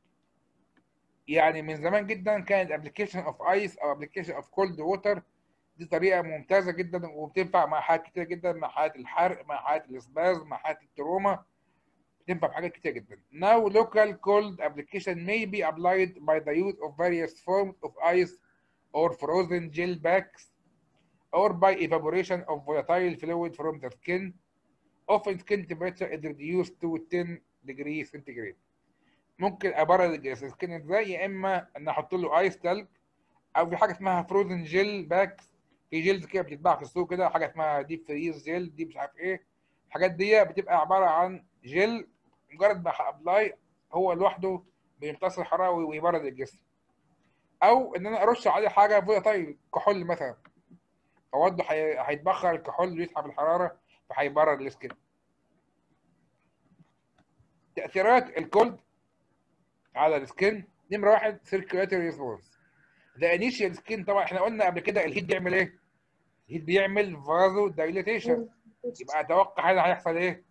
Speaker 4: يعني من زمان جدا كانت application of ice أو application of cold water دي طريقه ممتازه جدا وبتنفع مع حاجات كتير جدا مع حالات الحرق مع حالات الاسباز مع حالات التروما بتنفع في حاجات كتير جدا now local cold application may be applied by the use of various forms of ice or frozen gel packs or by evaporation of volatile fluid from the skin often skin temperature is reduced to 10 degrees centigrade ممكن ابرد السكين ازاي يا اما ان احط له ايس تلج او في حاجه اسمها فروزن جيل باكس في جيلز كده بتتباع في السوق كده حاجه اسمها ديب فريز جيل دي مش عارف ايه الحاجات دي بتبقى عباره عن جيل مجرد ما ابلاي هو لوحده بيمتص الحراره ويبرد الجسم او ان انا ارش عليه حاجه فولاتايل كحول مثلا فوده هي- هيتبخر الكحول ويسحب الحراره فهيبرد السكين تاثيرات الكولد على السكين نمره واحد سيركيولاتوري ريسبونس ذا انيشال سكين طبعا احنا قلنا قبل كده الهيت بيعمل ايه؟ الهيت بيعمل فازو دايليتيشن يبقى اتوقع هنا هيحصل ايه؟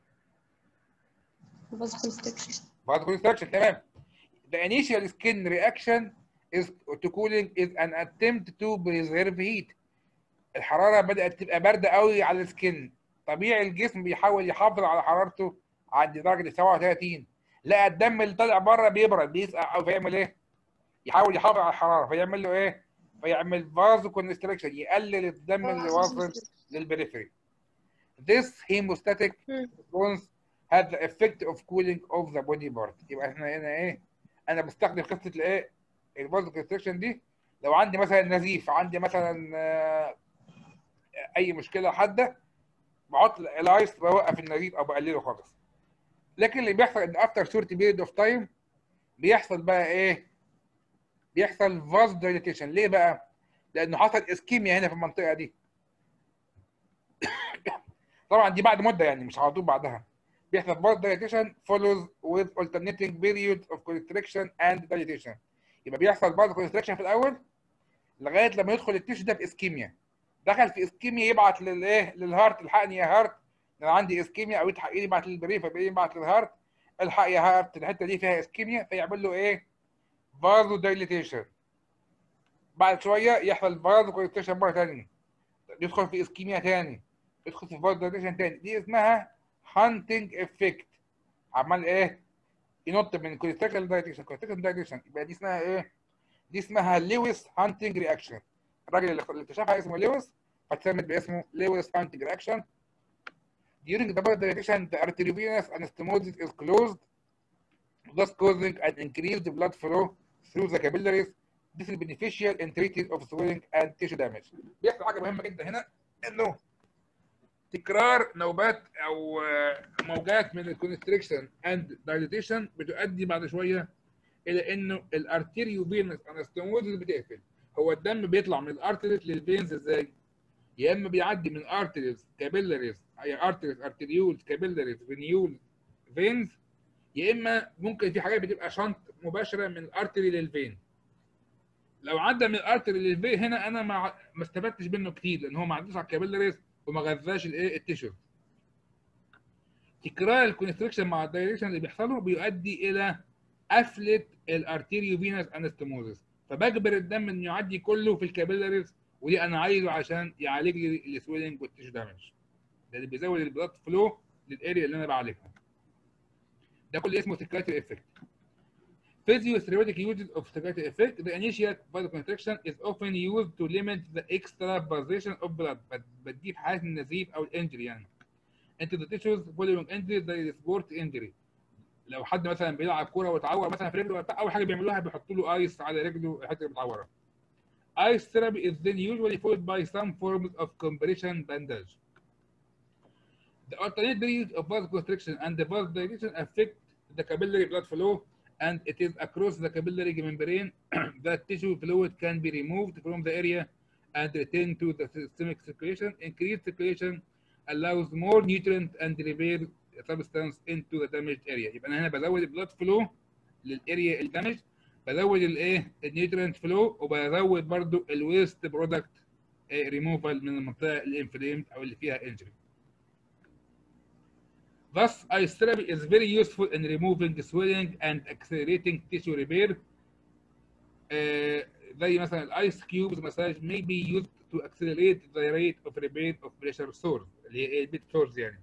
Speaker 2: بس كونستكشن
Speaker 4: فازو كونستراكشن تمام The initial skin reaction is to cooling is an attempt to preserve heat. الحرارة بدأت تبقى باردة قوي على السكين. طبيعي الجسم بيحاول يحافظ على حرارته عند درجة 37 لقى الدم اللي طالع بره بيبرد بيسقع او فيعمل ايه؟ يحاول يحافظ على الحرارة فيعمل له ايه؟ فيعمل فازو كونستراكشن يقلل الدم اللي واصل للبريفري. This hemostatic
Speaker 2: مم.
Speaker 4: response has the effect of cooling of the body part يبقى احنا هنا ايه انا بستخدم قصه الايه الفازو كونستريكشن دي لو عندي مثلا نزيف عندي مثلا آه، اي مشكله حاده بحط الايس بوقف النزيف او بقلله خالص لكن اللي بيحصل ان افتر شورت بيريد اوف تايم بيحصل بقى ايه بيحصل فاز دايليتيشن ليه بقى لانه حصل اسكيميا هنا في المنطقه دي طبعا دي بعد مده يعني مش على طول بعدها بيحصل فاز دايليتيشن follows with alternating periods of constriction and dilatation يبقى بيحصل فاز constriction في الاول لغايه لما يدخل التيشو ده في اسكيميا دخل في اسكيميا يبعت للايه للهارت الحقني يا هارت انا عندي اسكيميا او يتحق يبعت للبريف يبعت للهارت الحق يا هارت الحته دي فيها اسكيميا فيعمل له ايه فازو دايليتيشن بعد شويه يحصل فازو كونستريكشن مره ثانيه يدخل في اسكيميا ثاني يدخل في فازو دايليتيشن ثاني دي اسمها هانتنج افكت عمال ايه ينط من كونستريكشن لدايليتيشن كونستريكشن دايليتيشن يبقى دي اسمها ايه دي اسمها لويس هانتنج رياكشن الراجل اللي اللي اكتشفها اسمه لويس فتسمت باسمه لويس هانتنج رياكشن During the blood dilatation, the arteriovenous anastomosis is closed, thus causing an increased blood flow through the capillaries. This is beneficial in treating of swelling and tissue damage. بيحصل حاجه مهمه جدا هنا انه تكرار نوبات او آه، موجات من الكونستريكشن اند دايليتيشن بتؤدي بعد شويه الى انه الارتيريو فينس انستموزس بتقفل هو الدم بيطلع من الارتريز للفينز ازاي؟ يا اما بيعدي من ارتريز كابيلاريز اي ارتريز ارتريولز كابيلاريز فينيول فينز يا اما ممكن في حاجات بتبقى شنط مباشره من الارتري للفين لو عدى من الارتري للفين هنا انا ما ما استفدتش منه كتير لان هو ما عداش على الكابيلاريز وما غذاش الايه التيشو تكرار الكونستريكشن مع الدايركشن اللي بيحصله بيؤدي الى قفله الارتيريو فينس انستموزس فبجبر الدم انه يعدي كله في الكابيلاريز ودي انا عايزه عشان يعالج لي السويلنج والتيشو دامج ده اللي بيزود البلاد فلو للاريا اللي انا بعالجها ده كل اسمه سكراتي افكت Physiotherapeutic uses of secretory effect, the initial vasoconstriction is often used to limit the extravasation of blood بت- بتجيب حالة النزيف أو الانجري يعني. Into the tissues following injury زي sport injury. لو حد مثلا بيلعب كورة واتعور مثلا في رجله ولا بتاع، أول حاجة بيعملوها بيحطوا له ايس على رجله الحتة اللي متعورة. Ice therapy is then usually followed by some forms of compression bandage. The alternate periods of vasoconstriction and the vasodilation affect the capillary blood flow and it is across the capillary membrane that tissue fluid can be removed from the area and returned to the systemic circulation. Increased circulation allows more nutrient and repair substance into the damaged area. يبقى انا هنا بزود البلاد فلو للاريا الدامج بزود الايه النيوترينت فلو وبزود برضو الويست برودكت ريموفال من المنطقه الانفليمد او اللي فيها انجري. Thus, ice therapy is very useful in removing swelling and accelerating tissue repair. Uh, زي مثلا الايس كيوبز مساج may be used to accelerate the rate of repair of pressure sores اللي هي ايه البيت سورز يعني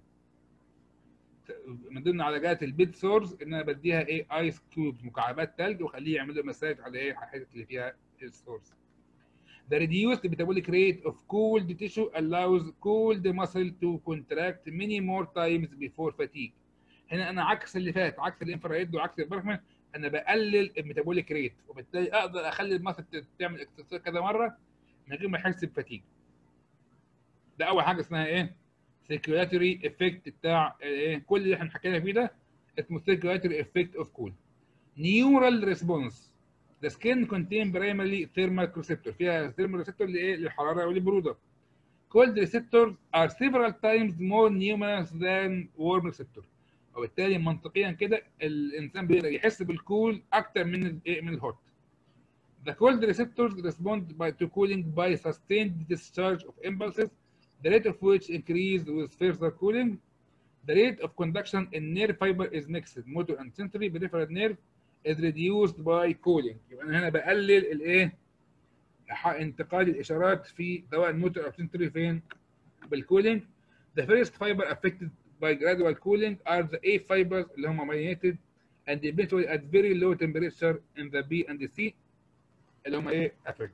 Speaker 4: من ضمن علاجات البيت سورز ان انا بديها ايه ايس كيوبز مكعبات ثلج واخليه يعمل له مساج على ايه على الحتت اللي فيها السورز The reduced metabolic rate of cooled tissue allows cooled muscle to contract many more times before fatigue. هنا انا عكس اللي فات عكس الانفراريد وعكس البرفمان انا بقلل الميتابوليك ريت وبالتالي اقدر اخلي المصل تعمل اكسسوار كذا مره من غير ما يحس بفتيج ده اول حاجه اسمها ايه سيركيولاتوري افكت بتاع ايه كل اللي احنا حكينا فيه ده اسمه سيركيولاتوري افكت اوف كول نيورال ريسبونس The skin contain primarily thermal receptor فيها thermal receptor لايه للحراره وللبروده cold receptors are several times more numerous than warm receptor وبالتالي منطقيا كده الانسان بيقدر يحس بالكول اكتر من ال من الهوت. The cold receptors respond by to cooling by sustained discharge of impulses, the rate of which increase with further cooling. The rate of conduction in nerve fiber is mixed. Motor and sensory peripheral nerve is reduced by cooling. يبقى انا هنا بقلل الايه؟ انتقال الاشارات في سواء الموتور او sensory فين؟ بالكولينج. The first fiber affected by gradual cooling are the A fibers اللي هم myelinated and eventually at very low temperature in the B and the C اللي هم ايه affect.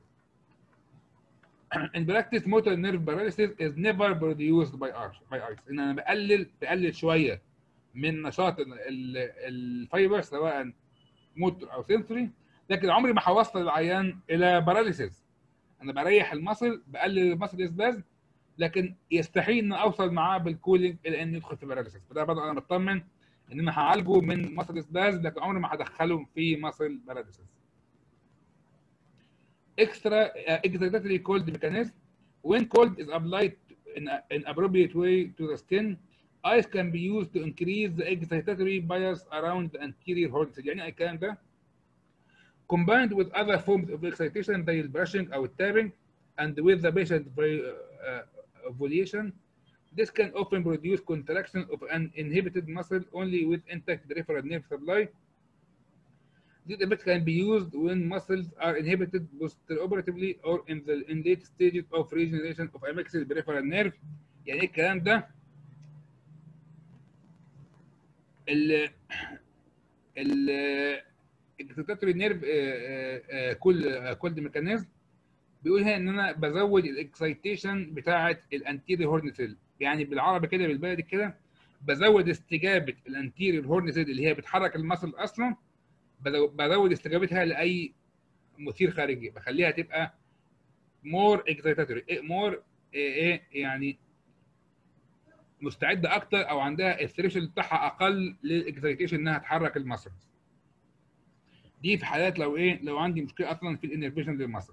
Speaker 4: In practice motor nerve paralysis is never produced by ice by ice ان انا بقلل بقلل شويه من نشاط الفايبر سواء موتور او سنسوري لكن عمري ما هوصل العيان الى باراليسيس انا بريح المصل بقلل المصل اسباز لكن يستحيل ان اوصل معاه بالكولينج الى ان يدخل في باراليسيس فده برضه انا مطمن ان انا هعالجه من مصل اسباز لكن عمري ما هدخله في مصل باراليسيس extra uh, excitatory cold mechanism when cold is applied in an appropriate way to the skin ice can be used to increase the excitatory bias around the anterior horn يعني الكلام ده combined with other forms of excitation زي البراشنج او التابنج and with the patient uh, ovulation this can often produce contraction of an inhibited muscle only with intact peripheral nerve supply This effect can be used when muscles are inhibited postoperatively or in the in late stages of regeneration of a mixed peripheral nerve. يعني ايه الكلام ده؟ ال ال الكتاتوري نيرف كل كل ميكانيزم بيقول هنا ان انا بزود الاكسيتيشن بتاعه الانتيريور هورن سيل يعني بالعربي كده بالبلدي كده بزود استجابه الانتيريور هورن سيل اللي هي بتحرك المصل اصلا بزود استجابتها لاي مثير خارجي بخليها تبقى مور اكسيتاتوري مور ايه يعني مستعده اكتر او عندها الثريشل بتاعها اقل للاكسيتيشن انها تحرك المصل دي في حالات لو ايه لو عندي مشكله اصلا في الانرفيشن للمصل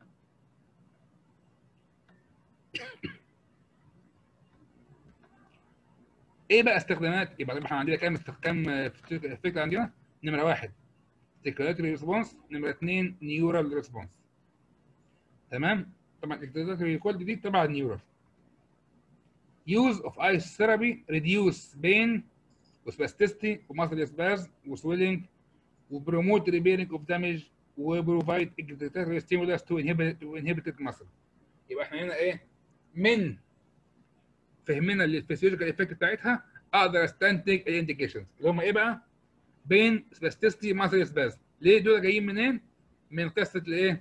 Speaker 4: ايه بقى استخدامات يبقى احنا عندنا كام كام فكره عندنا نمره واحد سيركولاتوري ريسبونس نمره اثنين نيورال ريسبونس تمام طبعا السيركولاتوري كولد دي تبع النيورال use of ice therapy reduce pain وspasticity وmuscle spasm وswelling وبروموت repairing of damage وبروفايد excitatory stimulus to inhibit to inhibited muscle يبقى احنا هنا ايه من فهمنا للفسيولوجيكال افكت بتاعتها اقدر استنتج الانديكيشنز اللي هم ايه بقى؟ بين سباستيستي ماسل سباز ليه دول جايين منين؟ من قصه الايه؟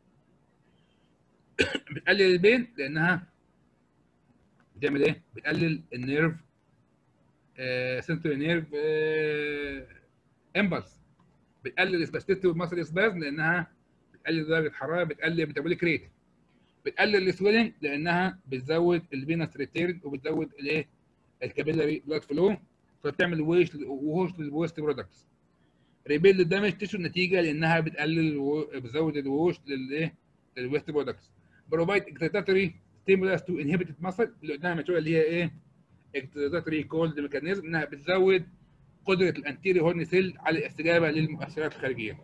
Speaker 4: بتقلل البين لانها بتعمل ايه؟ بتقلل النيرف آه سنتري نيرف آه امبلس بتقلل السباستيستي والماسل سباز لانها بتقلل درجه حراره بتقلل الميتابوليك ريت بتقلل السويلنج لانها بتزود الفينس ريتيرن وبتزود الايه الكابيلاري بلاد فلو فبتعمل ويش وهوش للويست برودكتس ريبيل الدمج تيشو نتيجه لانها بتقلل بتزود الوش للايه للويست برودكتس بروفايد اكسيتاتوري ستيمولاس تو انهبيتد ماسل اللي قدامها مشهوره اللي هي ايه اكسيتاتوري كولد ميكانيزم انها بتزود قدره الانتيري هورن سيل على الاستجابه للمؤثرات الخارجيه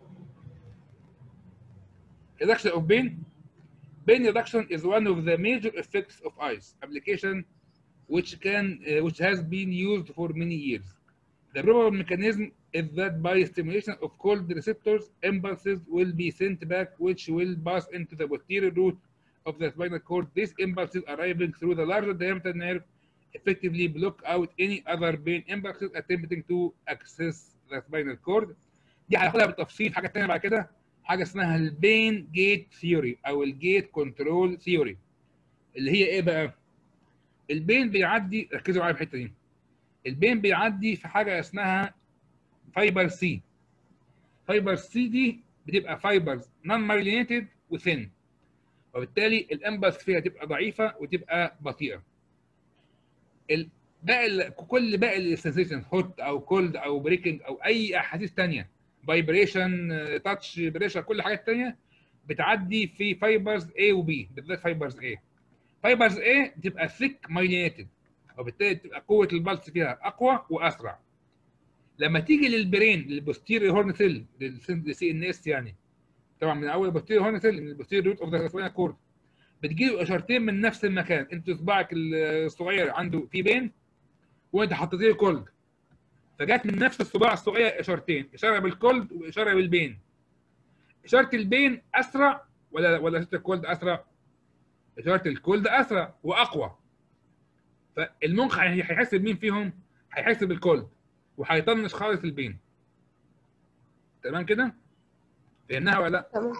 Speaker 4: reduction of pain pain reduction is one of the major effects of ice application which can uh, which has been used for many years. The probable mechanism is that by stimulation of cold receptors, impulses will be sent back, which will pass into the posterior root of the spinal cord. These impulses arriving through the larger diameter nerve effectively block out any other pain impulses attempting to access the spinal cord. دي هناخدها بالتفصيل حاجه ثانيه بعد كده حاجه اسمها البين جيت ثيوري او الجيت كنترول ثيوري اللي هي ايه بقى؟ البين بيعدي ركزوا معايا في الحته دي البين بيعدي في حاجه اسمها فايبر سي فايبر سي دي بتبقى فايبرز نون مايلينيتد وثين وبالتالي الامبلس فيها تبقى ضعيفه وتبقى بطيئه ال- باقي ال- كل باقي السنسيشن هوت او كولد او بريكنج او اي احاسيس ثانيه فايبريشن تاتش بريشر كل الحاجات الثانيه بتعدي في فايبرز A و B بالذات فايبرز A فايبرز A بتبقى ثيك مايلينيتد وبالتالي تبقى قوه البلس فيها اقوى واسرع لما تيجي للبرين للبوستيريور هورن سيل للسي ان اس يعني طبعا من اول البوستيريور هورن سيل من البوستيريور روت اوف ذا سباينال كورد بتجي له اشارتين من نفس المكان انت صباعك الصغير عنده في بين وانت حطيت له كولد فجت من نفس الصباع الصغير اشارتين اشاره بالكولد واشاره بالبين اشاره البين اسرع ولا ولا اشاره الكولد اسرع اشاره الكولد اسرع واقوى فالمخ هي- هيحس بمين فيهم هيحس بالكولد وهيطنش خالص البين تمام كده فهمناها ولا لا
Speaker 2: تمام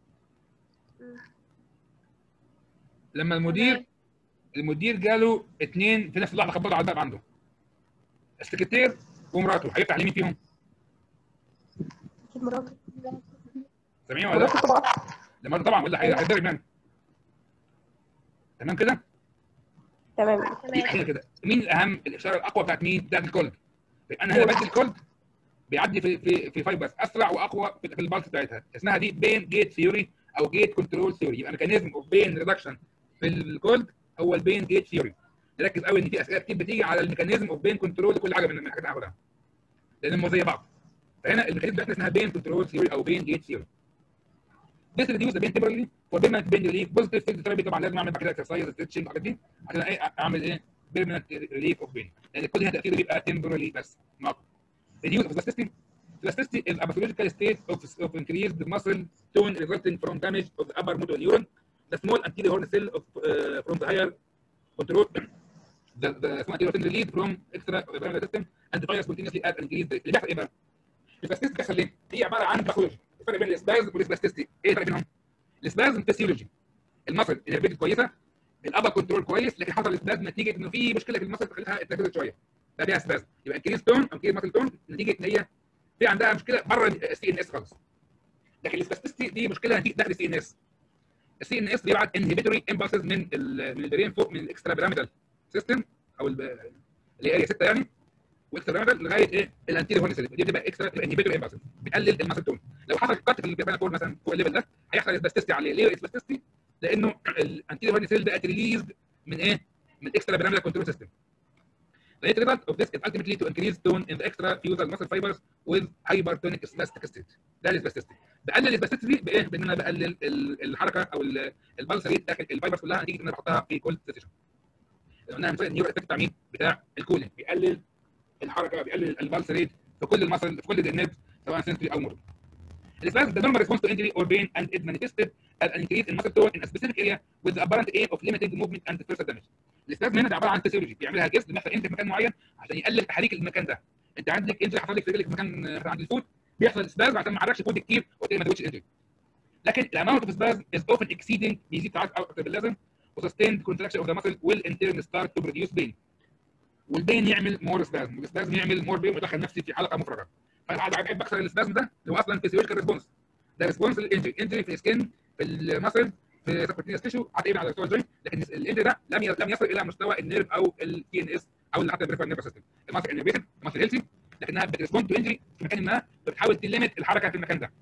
Speaker 4: لما المدير المدير جاله اثنين في نفس اللحظه خبطوا على الباب عنده السكرتير ومراته هيفتح لمين فيهم
Speaker 2: اكيد مراته
Speaker 4: سامعين ولا لا؟
Speaker 2: مراته طبعا
Speaker 4: لمراته طبعا ولا هي- هيتضرب يعني تمام كده؟
Speaker 2: تمام
Speaker 4: يبقى كده كده مين الاهم الاشاره الاقوى بتاعت مين؟ بتاعت الكولد انا هنا بدي الكولد بيعدي في في في فايبرز اسرع واقوى في في البالس بتاعتها اسمها دي بين جيت ثيوري او جيت كنترول ثيوري يبقى ميكانيزم اوف بين ريدكشن في الكولد هو البين جيت ثيوري نركز قوي ان في اسئله كتير بتيجي على الميكانيزم اوف بين كنترول لكل حاجه من الحاجات اللي هناخدها لان هم زي بعض فهنا الميكانيزم بتاعتنا اسمها بين كنترول ثيوري او بين جيت ثيوري This reduce the pain temporarily for permanent pain relief. Positive field therapy طبعا لازم اعمل بعد كده اكسرسايز ستريتشنج الحاجات دي عشان ايه اعمل ايه permanent relief of pain لان كل هنا تاثيره بيبقى temporarily بس not reduce of elasticity Elasticity is a pathological state of, of increased muscle tone resulting from damage of the upper motor neuron. The small anterior horn cell of, uh, from the higher control the, the small anterior horn released from extra pyramidal system and fires continuously at an increased rate. اللي بيحصل ايه بقى؟ الاسباستيستي بيحصل ليه؟ هي عباره عن باثولوجي الفرق بين الاسبازم والاسباستيستي ايه الفرق بينهم؟ الاسبازم فيسيولوجي المصل الهربيت كويسه الابر كنترول كويس لكن حصل اسبازم نتيجه انه في مشكله في المصل خلتها اتنفست شويه ده فيها اسبازم يبقى انكريز تون او انكريز ماسل تون نتيجه ان هي في عندها مشكله بره السي ان اس خالص لكن الاسباستيستي دي مشكله نتيجه داخل السي ان اس السي ان اس بيبعت انهبيتوري امبلسز من ال من البرين فوق من الاكسترا بيراميدال سيستم او ال- اللي هي اريا 6 يعني واكسترا بيراميدال لغايه ايه الانتيريور هورن سيل دي بتبقى اكسترا تبقى انهبيتوري امبلسز بتقلل الماسل تون لو حصل كات في البيراميدال كور مثلا فوق الليفل ده هيحصل اسباستيستي عليه ليه اسباستيستي؟ لانه الانتيريور هورن سيل بقت ريليزد من ايه؟ من الاكسترا بيراميدال كنترول سيستم The net result of this is ultimately to increase tone in the extrafusal muscle fibers with hypertonic spasticity. ده الاسباستيستي. بقلل الاسباستيستي دي بايه؟ بان انا بقلل ال- الحركه او ال- البلس ريت داخل الفايبرز كلها نتيجه ان انا بحطها في كولد سيشن. قلنا مثلا النيورو افكت بتاع مين؟ بتاع الكولين بيقلل الحركه بيقلل البلس ريت في كل المسل في كل النيرف سواء سنسوري او موتور. It the normal response to injury or pain and is manifested as an increase in muscle tone in a specific area with the apparent aim of limiting movement and further damage. الاستاذ هنا ده عباره عن فيسيولوجي بيعملها الجسم بيحصل انت في مكان معين عشان يقلل تحريك المكان ده انت عندك انت حصل لك في رجلك في مكان آه، عند الفوت بيحصل اسباز عشان ما عرفش فوت كتير وتلاقي ما تزودش انجري لكن الاماونت اوف سباز از اوفن اكسيدنج بيزيد ساعات اكتر من اللازم وسستيند كونتراكشن اوف ذا ماسل ويل ان تيرن ستارت تو بروديوس بين والبين يعمل مور سبازم والسبازم يعمل مور بين ويدخل نفسي في حلقه مفرغه فانا بحب اكسر السبازم ده اللي هو اصلا فيسيولوجيكال ريسبونس ده ريسبونس للانجري انجري في السكن في الماسل في سبكوتينيوس تيشو هتقلب على مستوى الجوينت لكن الانجري ده لم ي- لم يصل الى مستوى النيرف او التي ان اس او اللي حتى البريفرال نيرف سيستم الماسل انرفيتد الماسل هيلثي لكنها بتريسبوند تو انجري في مكان ما فبتحاول تليمت الحركه في المكان ده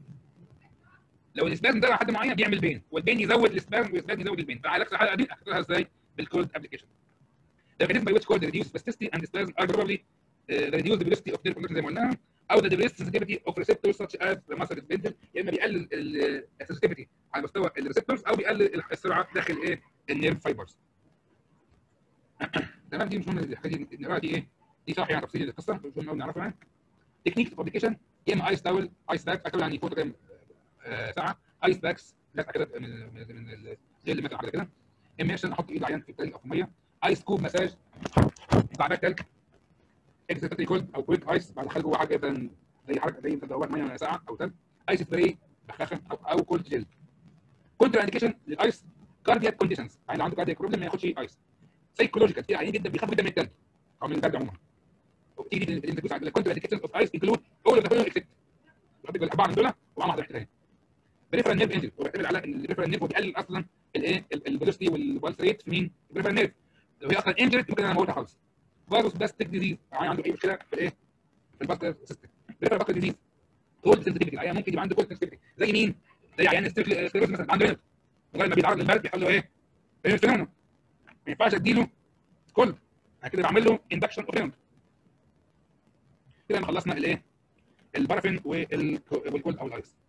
Speaker 4: لو الاسبازم ده لحد معين بيعمل بين والبين يزود الاسبازم والاسبازم يزود البين فعلى عكس الحلقه دي اخدها ازاي بالكولد ابلكيشن The mechanism by which cold reduce spasticity and spasm are probably uh, the reduced velocity of nerve conduction زي ما قلنا او the decreased sensitivity of receptors such as the muscle spindle يا اما بيقلل السنسيتيفيتي على مستوى الريسبتورز او بيقلل السرعه داخل ايه النيرف فايبرز تمام دي مش مهم الحاجه دي نقراها دي ايه دي شرح يعني تفصيلي للقصه مش مهم قوي نعرفها يعني تكنيك فابريكيشن يا اما ايس تاول ايس باك ايس تاول يعني فوق كام آه، ساعه ايس باكس لازقه كده من من من ال- زي اللي مثلا على كده اميشن احط ايد عيان في التلج او في الميه ايس كوب مساج تعبان تلج اكزيتاتي كولد او كويك ايس بعد خارج جوه حاجه مثلا زي حركه زي مثلا دوبات ميه ساعه او تلج ايس سبراي بخاخه او او كولد جيل كونتر انديكيشن للايس كاردياك كونديشنز يعني عنده كاردياك بروبلم ما ياخدش ايس سايكولوجيكال كتير عيانين جدا بيخافوا جدا من التلج او من البرد عموما وبتيجي الانتكوس على الكونتر انديكيشن اوف ايس انكلود اول اوف ذا اكسبت اربعه من دول ومعاهم واحده احتمال بريفرال نيرف انجري وبيعتمد على ان البريفرال نيرف بيقلل اصلا الايه الفيلوسيتي والبالس ريت في مين؟ البريفرال نيرف لو هي اصلا انجرت ممكن انا اموتها خالص فيروس باستيك ديزيز يعني عنده اي مشكله في الايه؟ في الباسكر سيستم بريفرال باستيك ديزيز كولد سنسيتيفيتي العيان ممكن يبقى عنده كولد سنسيتيفيتي زي مين؟ زي عيان ستيروس مثلا عنده رينال لغايه ما بيتعرض للبرد بيحصل له ايه؟ رينال فينومينا ما ينفعش اديله كولد انا كده بعمل له اندكشن اوف رينال كده احنا خلصنا الايه؟ البارافين والكولد او الايس